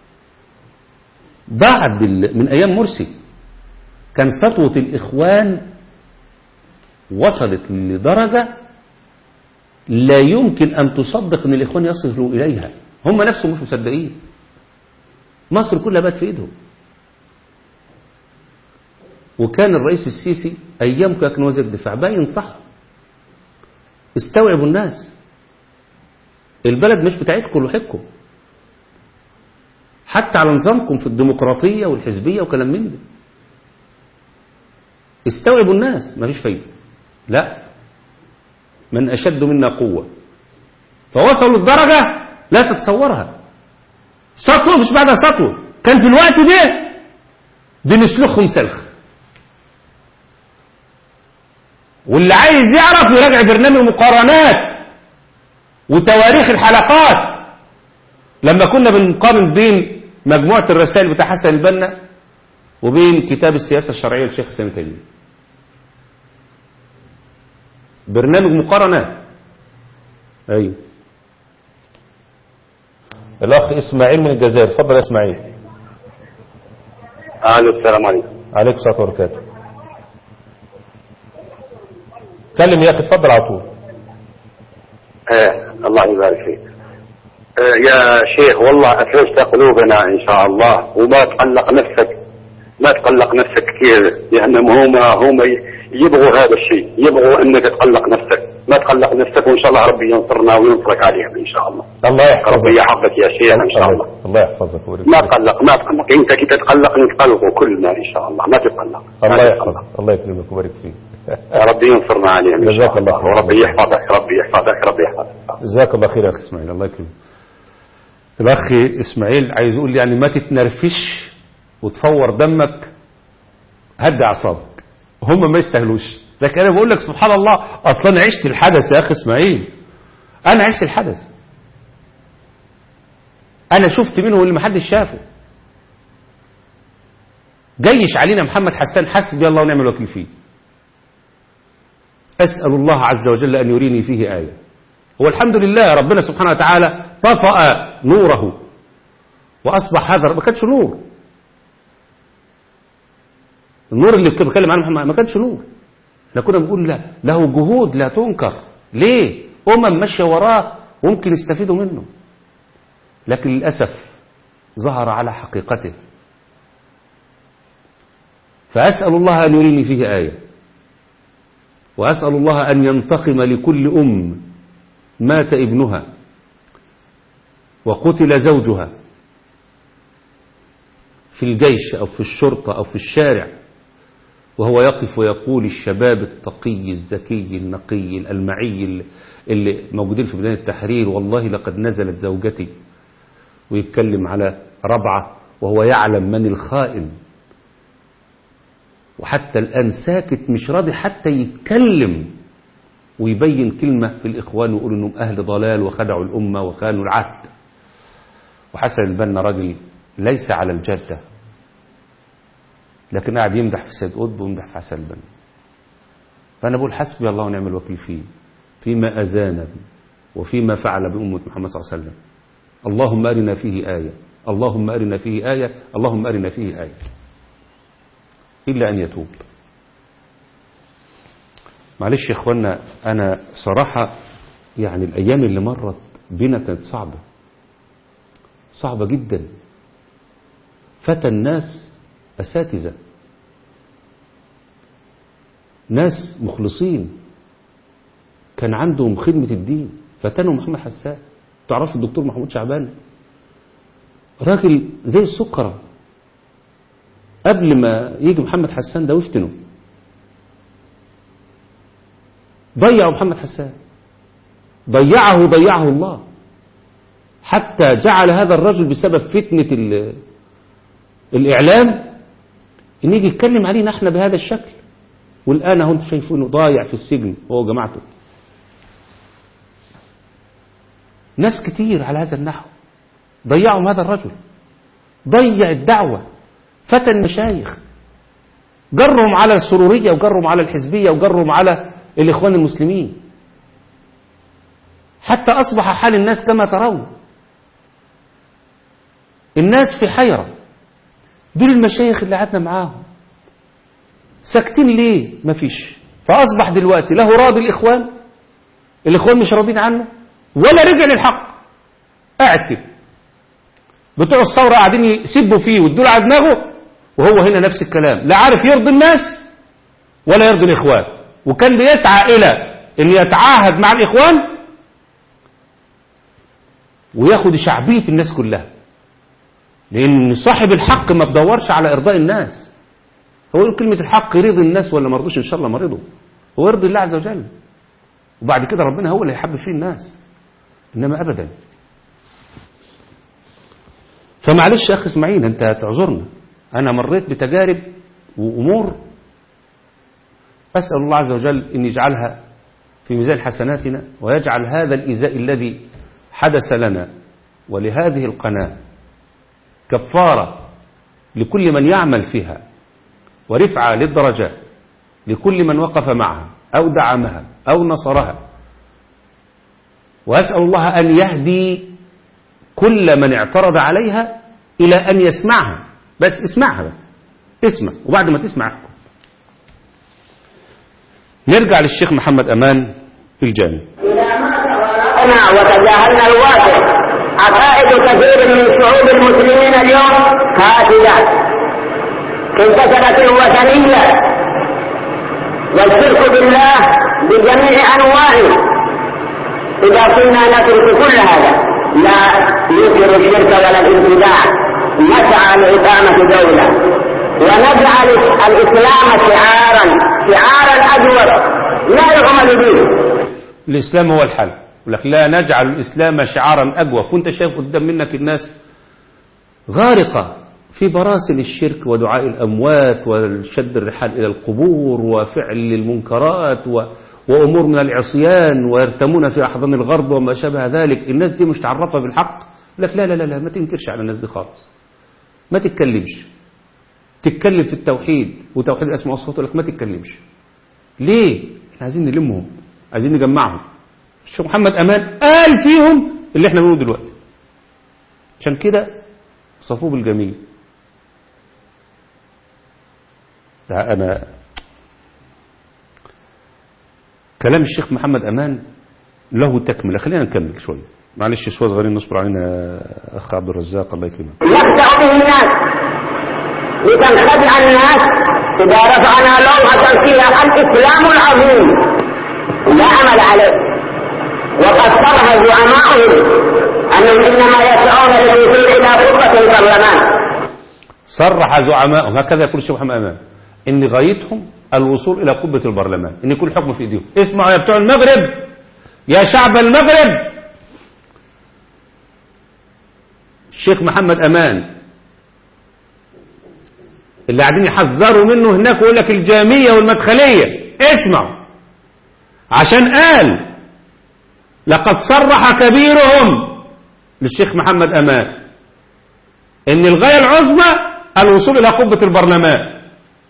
بعد ال- من أيام مرسي كان سطوة الإخوان وصلت لدرجة لا يمكن أن تصدق أن الإخوان يصلوا إليها هم نفسهم مش مصدقين مصر كلها بقت في إيدهم وكان الرئيس السيسي أيام كان وزير الدفاع بقى ينصحهم استوعبوا الناس البلد مش بتاعتكم لوحدكم حتى على نظامكم في الديمقراطية والحزبية وكلام من ده استوعبوا الناس مفيش فايدة لا من أشد منا قوة فوصلوا لدرجة لا تتصورها سطوة مش بعدها سطوة كان في الوقت ده بنسلخهم سلخ واللي عايز يعرف يراجع برنامج مقارنات وتواريخ الحلقات لما كنا بنقارن بين مجموعة الرسائل بتاع حسن البنا وبين كتاب السياسة الشرعية للشيخ سامي تيمية برنامج مقارنات ايوه الاخ اسماعيل من الجزائر اتفضل يا اسماعيل الو السلام عليكم عليكم الصلاه وبركاته كلم يا اخي اتفضل على طول ايه الله يبارك فيك آه، يا شيخ والله افرجت قلوبنا ان شاء الله وما تقلق نفسك ما تقلق نفسك كثير لانهم هم هم يبغوا هذا الشيء يبغوا انك تقلق نفسك ما تقلق نفسك وان شاء الله ربي ينصرنا وينصرك عليهم ان شاء الله الله يحفظك ربي يحفظك يا شيخ ان شاء الله الله يحفظك ويبارك ما فيك. تقلق ما تقلق انت كي تتقلق نتقلقوا كلنا ان شاء الله ما تتقلق ما الله تتقلق. يحفظك الله يكرمك ويبارك فيك ربي ينصرنا عليهم ان جزاك شاء الله الله خير. وربي يحفظك ربي يحفظك ربي يحفظك جزاك الله خير يا اخي اسماعيل الله يكرمك الاخ اسماعيل عايز يقول يعني ما تتنرفش وتفور دمك هدي اعصابك هم ما يستاهلوش لكن انا بقول لك سبحان الله اصلا أنا عشت الحدث يا اخي اسماعيل انا عشت الحدث انا شفت منه اللي محدش شافه جيش علينا محمد حسان حسبي الله ونعم الوكيل فيه أسأل الله عز وجل أن يريني فيه آية والحمد لله ربنا سبحانه وتعالى طفأ نوره وأصبح هذا ما كانش نور النور اللي كنت بتكلم عنه محمد ما كانش نور احنا كنا بنقول لا له جهود لا تنكر ليه أمم ماشية وراه وممكن يستفيدوا منه لكن للأسف ظهر على حقيقته فأسأل الله أن يريني فيه آية وأسأل الله أن ينتقم لكل أم مات ابنها وقتل زوجها في الجيش أو في الشرطة أو في الشارع وهو يقف ويقول الشباب التقي الذكي النقي الألمعي اللي موجودين في ميدان التحرير والله لقد نزلت زوجتي ويتكلم على ربعة وهو يعلم من الخائن وحتى الآن ساكت مش راضي حتى يتكلم ويبين كلمة في الإخوان ويقول إنهم أهل ضلال وخدعوا الأمة وخانوا العهد وحسن البنا راجل ليس على الجادة لكن قاعد يمدح في سيد قطب ويمدح في حسن البنا فأنا بقول حسبي الله ونعم الوكيل فيه فيما أزان بي وفيما فعل بأمة محمد صلى الله عليه وسلم اللهم أرنا فيه آية اللهم أرنا فيه آية اللهم أرنا فيه آية إلا أن يتوب معلش يا إخوانا أنا صراحة يعني الأيام اللي مرت بنا كانت صعبة صعبة جدا فتى الناس أساتذة ناس مخلصين كان عندهم خدمة الدين فتنوا محمد حسان تعرفوا الدكتور محمود شعبان راجل زي السكره قبل ما يجي محمد حسان ده ويفتنه ضيعوا محمد حسان ضيعه ضيعه الله حتى جعل هذا الرجل بسبب فتنة ال- الإعلام إن يجي يتكلم علينا احنا بهذا الشكل والآن هو انتم شايفينه ضايع في السجن هو وجماعته ناس كتير على هذا النحو ضيعوا هذا الرجل ضيع الدعوة فتى المشايخ جرهم على السرورية وجرهم على الحزبية وجرهم على الإخوان المسلمين حتى أصبح حال الناس كما ترون الناس في حيرة دول المشايخ اللي قعدنا معاهم ساكتين ليه مفيش فأصبح دلوقتي له راضي الإخوان الإخوان مش راضين عنه ولا رجع للحق قاعد كده بتوع الثورة قاعدين يسبوا فيه ويدوا على دماغه وهو هنا نفس الكلام لا عارف يرضي الناس ولا يرضي الإخوان وكان بيسعى إلى أن يتعاهد مع الإخوان وياخد شعبية الناس كلها لأن صاحب الحق ما بدورش على إرضاء الناس هو يقول كلمة الحق يرضي الناس ولا ما رضوش إن شاء الله ما رضوا هو يرضي الله عز وجل وبعد كده ربنا هو اللي هيحبب فيه الناس إنما أبدا فمعلش يا أخي اسماعيل أنت تعذرنا أنا مريت بتجارب وأمور أسأل الله عز وجل أن يجعلها في ميزان حسناتنا ويجعل هذا الإزاء الذي حدث لنا ولهذه القناة كفارة لكل من يعمل فيها ورفعة للدرجات لكل من وقف معها أو دعمها أو نصرها وأسأل الله أن يهدي كل من اعترض عليها إلى أن يسمعها بس اسمعها بس اسمع وبعد ما تسمع احكم نرجع للشيخ محمد أمان في الجامع أنا وتجاهلنا الواقع عقائد كثير من شعوب المسلمين اليوم فاسدة كانتشرت الوثنية والشرك بالله بجميع أنواعه إذا كنا نترك كل هذا لا ننكر الشرك ولا الابتداع نسعى لإقامة دولة ونجعل الإسلام شعارا شعارا أجود لا يعمل به الإسلام هو الحل يقول لك لا نجعل الإسلام شعارا أجوف وانت شايف قدام منك الناس غارقة في براسل الشرك ودعاء الأموات وشد الرحال إلى القبور وفعل المنكرات و... وأمور من العصيان ويرتمون في أحضان الغرب وما شابه ذلك الناس دي مش تعرفها بالحق لك لا لا لا لا ما تنكرش على الناس دي خالص ما تتكلمش تتكلم في التوحيد وتوحيد الأسماء والصفات لك ما تتكلمش ليه احنا عايزين نلمهم عايزين نجمعهم الشيخ محمد أمان قال فيهم اللي احنا بنقوله دلوقتي عشان كده صفوه بالجميل ده أنا كلام الشيخ محمد أمان له تكملة خلينا نكمل شوية معلش شوية صغيرين نصبر علينا يا أخ عبد الرزاق الله يكرمك يخدع به الناس لتنخدع الناس إذا رفعنا لوحة فيها الإسلام العظيم لا عمل عليه وقد صرح زعماؤهم أنهم إنما يسعون للوصول إلى غرفة البرلمان صرح زعمائهم هكذا يقول الشيخ محمد أمان إن غايتهم الوصول إلى قبة البرلمان إن كل حكم في إيديهم اسمعوا يا بتوع المغرب يا شعب المغرب الشيخ محمد أمان اللي قاعدين يحذروا منه هناك ويقول لك الجامية والمدخلية اسمعوا عشان قال لقد صرح كبيرهم للشيخ محمد أمان ان الغاية العظمى الوصول الى قبة البرلمان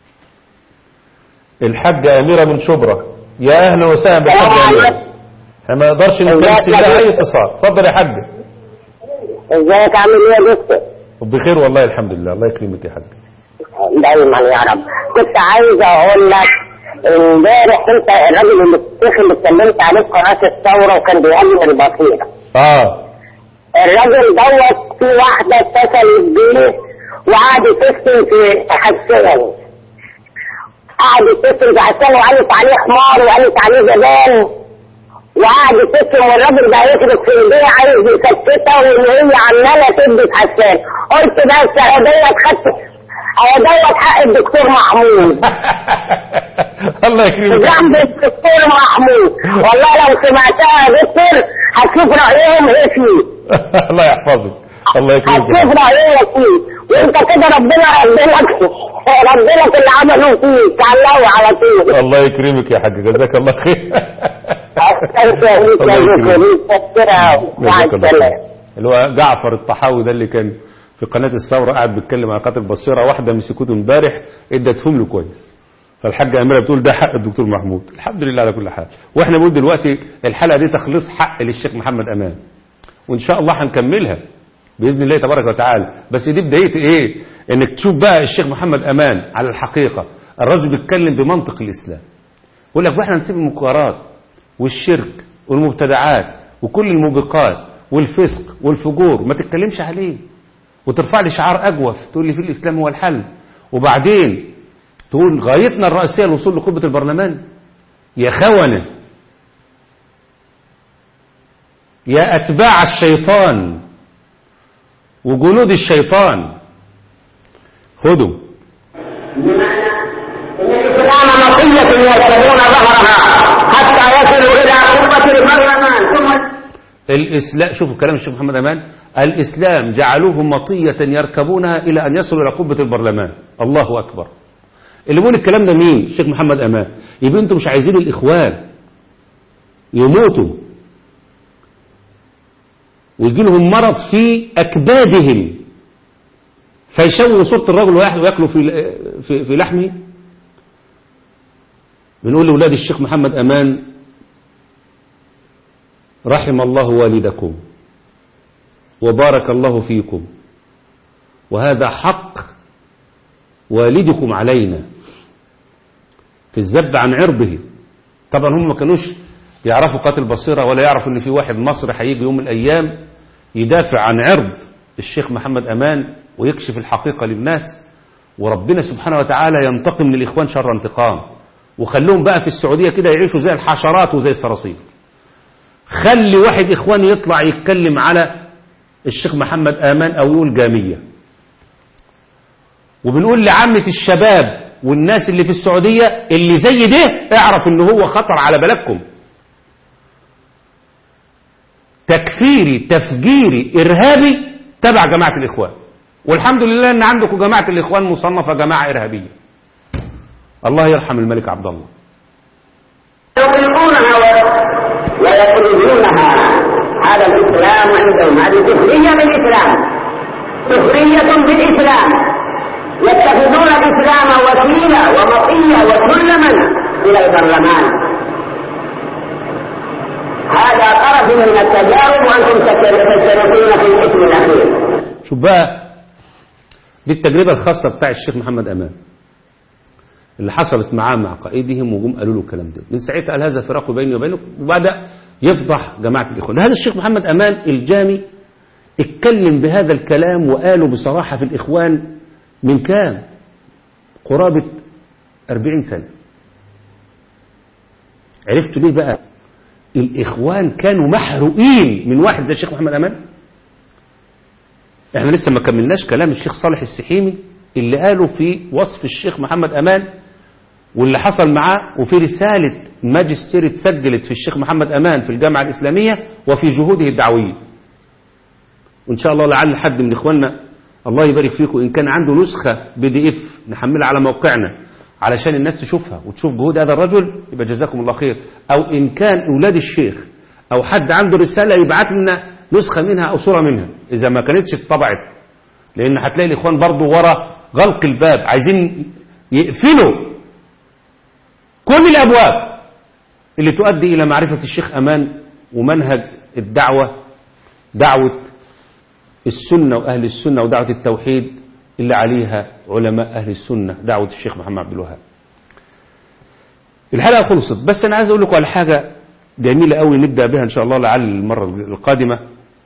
الحاجة أميرة من شبرا يا أهلا وسهلا بالحاجة أميرة احنا ما نقدرش نكنسل لها أي اتصال اتفضل يا حاجة ازيك عامل ايه يا دكتور؟ بخير والله الحمد لله الله يكرمك يا حاجة دايما يا رب كنت عايز اقول لك امبارح انت الراجل اللي الشيخ اللي اتكلمت عليه في قناه الثوره وكان بيقلل البصيره اه الراجل دوت في واحده اتصلت بيه وقعدت تشتم في حسين قعدت تشتم في حسين وقالت عليه حمار وقالت عليه جبان وقعدت تشتم والراجل ده يخرج في ايديه عايز يسكتها وان هي عماله تدي في حسين قلت بس هو دوت خدت هو دوت حق الدكتور محمود الله يكرمك جنب الدكتور محمود والله لو سمعتها يا دكتور هتشوف رايهم ايه فيه الله يحفظك الله يكرمك هتشوف رايهم فيه وانت كده ربنا ربنا ربنا اللي عمله فيك علقه على طول الله يكرمك يا حاج جزاك الله خير استنى ليك الله يا يكرمك. دكتور متشكرة مع جزاك الله السلامة خير. اللي هو جعفر الطحاوي ده اللي كان في قناة الثورة قاعد بيتكلم عن قاتل بصيرة واحدة مسكوته امبارح ادتهم له كويس فالحاجة أميرة بتقول ده حق الدكتور محمود الحمد لله على كل حال واحنا بنقول دلوقتي الحلقة دي تخليص حق للشيخ محمد أمان وإن شاء الله هنكملها بإذن الله تبارك وتعالى بس دي بداية إيه إنك تشوف بقى الشيخ محمد أمان على الحقيقة الرجل بيتكلم بمنطق الإسلام يقول لك واحنا نسيب المنكرات والشرك والمبتدعات وكل الموبقات والفسق والفجور ما تتكلمش عليه وترفع لي شعار أجوف تقول لي في الإسلام هو الحل وبعدين تقول غايتنا الرئيسية الوصول لقبة البرلمان يا خونة يا أتباع الشيطان وجنود الشيطان خدوا بمعنى ان الاسلام مطية يركبون ظهرها حتى يصلوا الى قوة البرلمان ثم الإسلام شوفوا كلام الشيخ محمد أمان الإسلام جعلوه مطية يركبونها إلى أن يصلوا إلى قبة البرلمان الله أكبر اللي بيقول الكلام ده مين الشيخ محمد أمان يبقى أنتم مش عايزين الإخوان يموتوا ويجي لهم مرض في أكبادهم فيشوهوا صورة الرجل ويح- ويأكلوا في في في لحمه بنقول لأولاد الشيخ محمد أمان رحم الله والدكم وبارك الله فيكم وهذا حق والدكم علينا في الذب عن عرضه طبعا هم ما كانوش يعرفوا قاتل بصيرة ولا يعرفوا ان في واحد مصري هيجي يوم من الايام يدافع عن عرض الشيخ محمد امان ويكشف الحقيقة للناس وربنا سبحانه وتعالى ينتقم من الاخوان شر انتقام وخلوهم بقى في السعودية كده يعيشوا زي الحشرات وزي الصراصير خلي واحد إخواني يطلع يتكلم على الشيخ محمد آمان أو يقول جامية وبنقول لعامة الشباب والناس اللي في السعودية اللي زي ده اعرف ان هو خطر على بلدكم تكفيري تفجيري إرهابي تبع جماعة الإخوان والحمد لله ان عندكم جماعة الإخوان مصنفة جماعة إرهابية الله يرحم الملك عبد الله يطلقونها ويخرجونها هذا الإسلام عندهم هذه سخرية بالإسلام سخرية بالإسلام يتخذون الإسلام وسيلة ومطية وسلما إلى البرلمان هذا طرف من التجارب وأنتم تشتركون في الاسم الأخير شوف بقى دي التجربة الخاصة بتاع الشيخ محمد أمان اللي حصلت معاه مع قائدهم وجم قالوا له الكلام ده من ساعتها قال هذا فراق بيني وبينك وبدأ يفضح جماعة الإخوان هذا الشيخ محمد أمان الجامي اتكلم بهذا الكلام وقاله بصراحة في الإخوان من كام قرابة أربعين سنة عرفتوا ليه بقى الإخوان كانوا محروقين من واحد زي الشيخ محمد أمان احنا لسه ما كملناش كلام الشيخ صالح السحيمي اللي قاله في وصف الشيخ محمد أمان واللي حصل معاه وفي رسالة ماجستير اتسجلت في الشيخ محمد أمان في الجامعة الإسلامية وفي جهوده الدعوية وإن شاء الله لعل حد من إخواننا الله يبارك فيكم إن كان عنده نسخة بي دي اف نحملها على موقعنا علشان الناس تشوفها وتشوف جهود هذا الرجل يبقى جزاكم الله خير أو إن كان أولاد الشيخ أو حد عنده رسالة يبعت لنا نسخة منها أو صورة منها إذا ما كانتش اتطبعت لأن هتلاقي الإخوان برضو ورا غلق الباب عايزين يقفلوا كل الأبواب اللي تؤدي إلى معرفة الشيخ أمان ومنهج الدعوة دعوة السنة وأهل السنة ودعوة التوحيد اللي عليها علماء أهل السنة دعوة الشيخ محمد عبد الوهاب الحلقة خلصت بس أنا عايز أقول لكم على حاجة جميلة قوي نبدأ بها إن شاء الله لعل المرة القادمة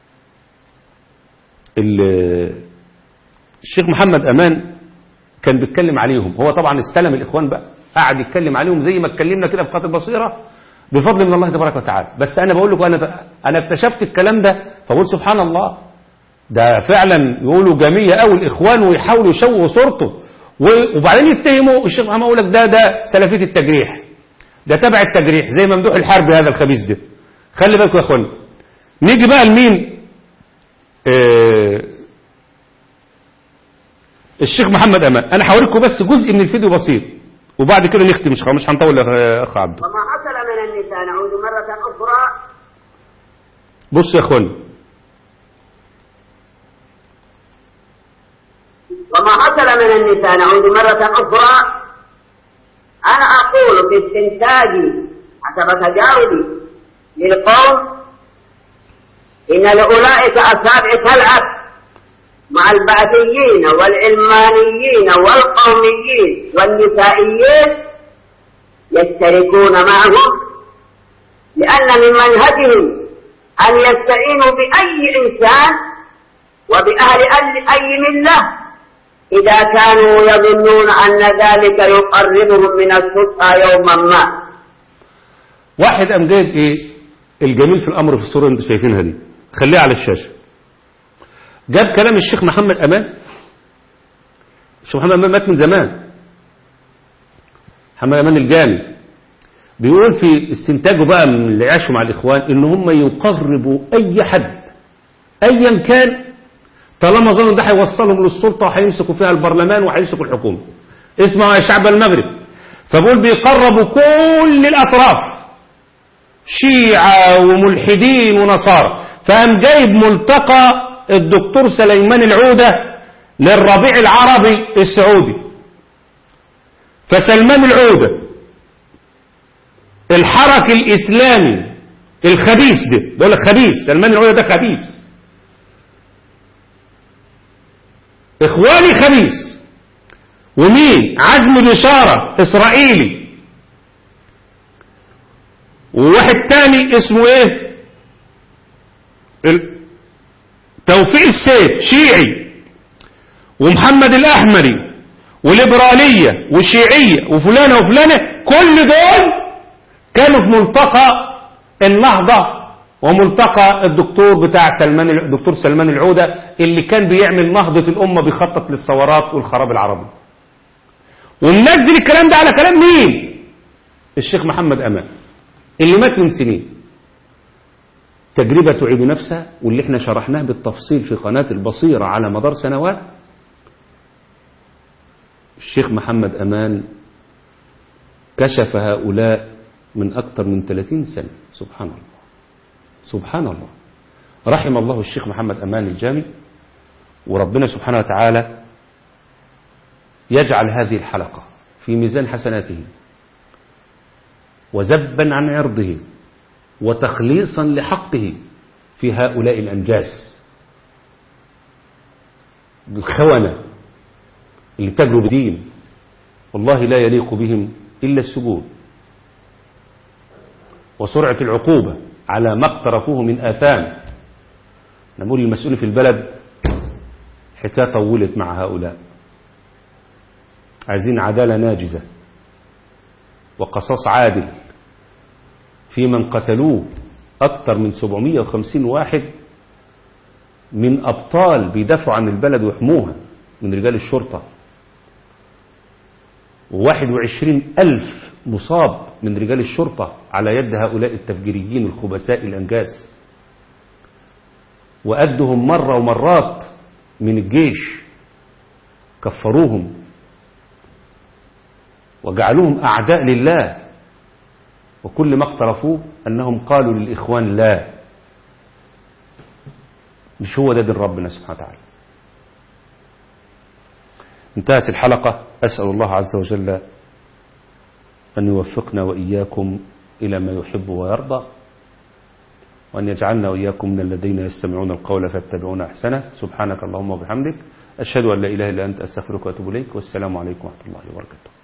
الشيخ محمد أمان كان بيتكلم عليهم هو طبعا استلم الإخوان بقى قعد يتكلم عليهم زي ما اتكلمنا كده في قناة البصيرة بفضل من الله تبارك وتعالى بس أنا بقول لكم أنا أنا اكتشفت الكلام ده فقلت سبحان الله ده فعلا يقولوا جميع قوي الإخوان ويحاولوا يشوهوا صورته وبعدين يتهموا الشيخ محمد يقول لك ده ده سلفية التجريح ده تبع التجريح زي ممدوح الحرب هذا الخبيث ده خلي بالكم يا اخوانا نيجي بقى لمين آه الشيخ محمد امان انا هوريكم بس جزء من الفيديو بسيط وبعد كده نختم مش مش هنطول يا اخ عبد وما حصل من النساء نعود مرة أخرى بصوا يا اخوانا وما حصل من النساء نعود مرة أخرى أنا أقول في استنتاج حسب تجاربي للقوم إن لأولئك أصابع تلعب مع البعثيين والعلمانيين والقوميين والنسائيين يشتركون معهم لأن من منهجهم أن يستعينوا بأي إنسان وبأهل أي ملة إذا كانوا يظنون أن ذلك يقربهم من السلطة يوما ما واحد قام جايب ايه الجميل في الامر في الصوره اللي انتوا شايفينها دي خليها على الشاشه جاب كلام الشيخ محمد امان الشيخ محمد امان مات من زمان محمد امان الجامي بيقول في استنتاجه بقى من اللي عاشوا مع الاخوان ان هم يقربوا اي حد ايا كان طالما ظنوا ده هيوصلهم للسلطه وهيمسكوا فيها البرلمان وهيمسكوا الحكومه اسمعوا يا شعب المغرب فبقول بيقربوا كل الاطراف شيعة وملحدين ونصارى فقام جايب ملتقى الدكتور سليمان العودة للربيع العربي السعودي فسلمان العودة الحرك الإسلامي الخبيث ده بقول لك خبيث سلمان العودة ده خبيث إخواني خبيث ومين عزم بشارة إسرائيلي وواحد تاني اسمه ايه توفيق السيف شيعي ومحمد الأحمري وليبرالية وشيعية وفلانة وفلانة كل دول كانوا في ملتقى النهضة وملتقى الدكتور بتاع سلمان الدكتور سلمان العودة اللي كان بيعمل نهضة الأمة بيخطط للثورات والخراب العربي ومنزل الكلام ده على كلام مين الشيخ محمد أمان اللي مات من سنين تجربة تعيد نفسها واللي احنا شرحناه بالتفصيل في قناة البصيرة على مدار سنوات الشيخ محمد أمان كشف هؤلاء من أكثر من 30 سنة سبحان الله سبحان الله رحم الله الشيخ محمد أمان الجامي وربنا سبحانه وتعالى يجعل هذه الحلقة في ميزان حسناته وزبا عن عرضه وتخليصا لحقه في هؤلاء الأنجاس الخونة اللي تجروا بدين والله لا يليق بهم إلا السجود وسرعة العقوبة على ما اقترفوه من آثام نقول المسؤول في البلد حكاية طولت مع هؤلاء عايزين عدالة ناجزة وقصاص عادل في من قتلوه أكثر من 750 واحد من أبطال بيدافعوا عن البلد ويحموها من رجال الشرطة وواحد وعشرين ألف مصاب من رجال الشرطة على يد هؤلاء التفجيريين الخبثاء الأنجاس وأدهم مرة ومرات من الجيش كفروهم وجعلوهم أعداء لله وكل ما اقترفوه أنهم قالوا للإخوان لا مش هو ده دين ربنا سبحانه وتعالى انتهت الحلقة أسأل الله عز وجل أن يوفقنا وإياكم إلى ما يحب ويرضى وأن يجعلنا وإياكم من الذين يستمعون القول فاتبعون أحسنه سبحانك اللهم وبحمدك أشهد أن لا إله إلا أنت أستغفرك وأتوب إليك والسلام عليكم ورحمة الله وبركاته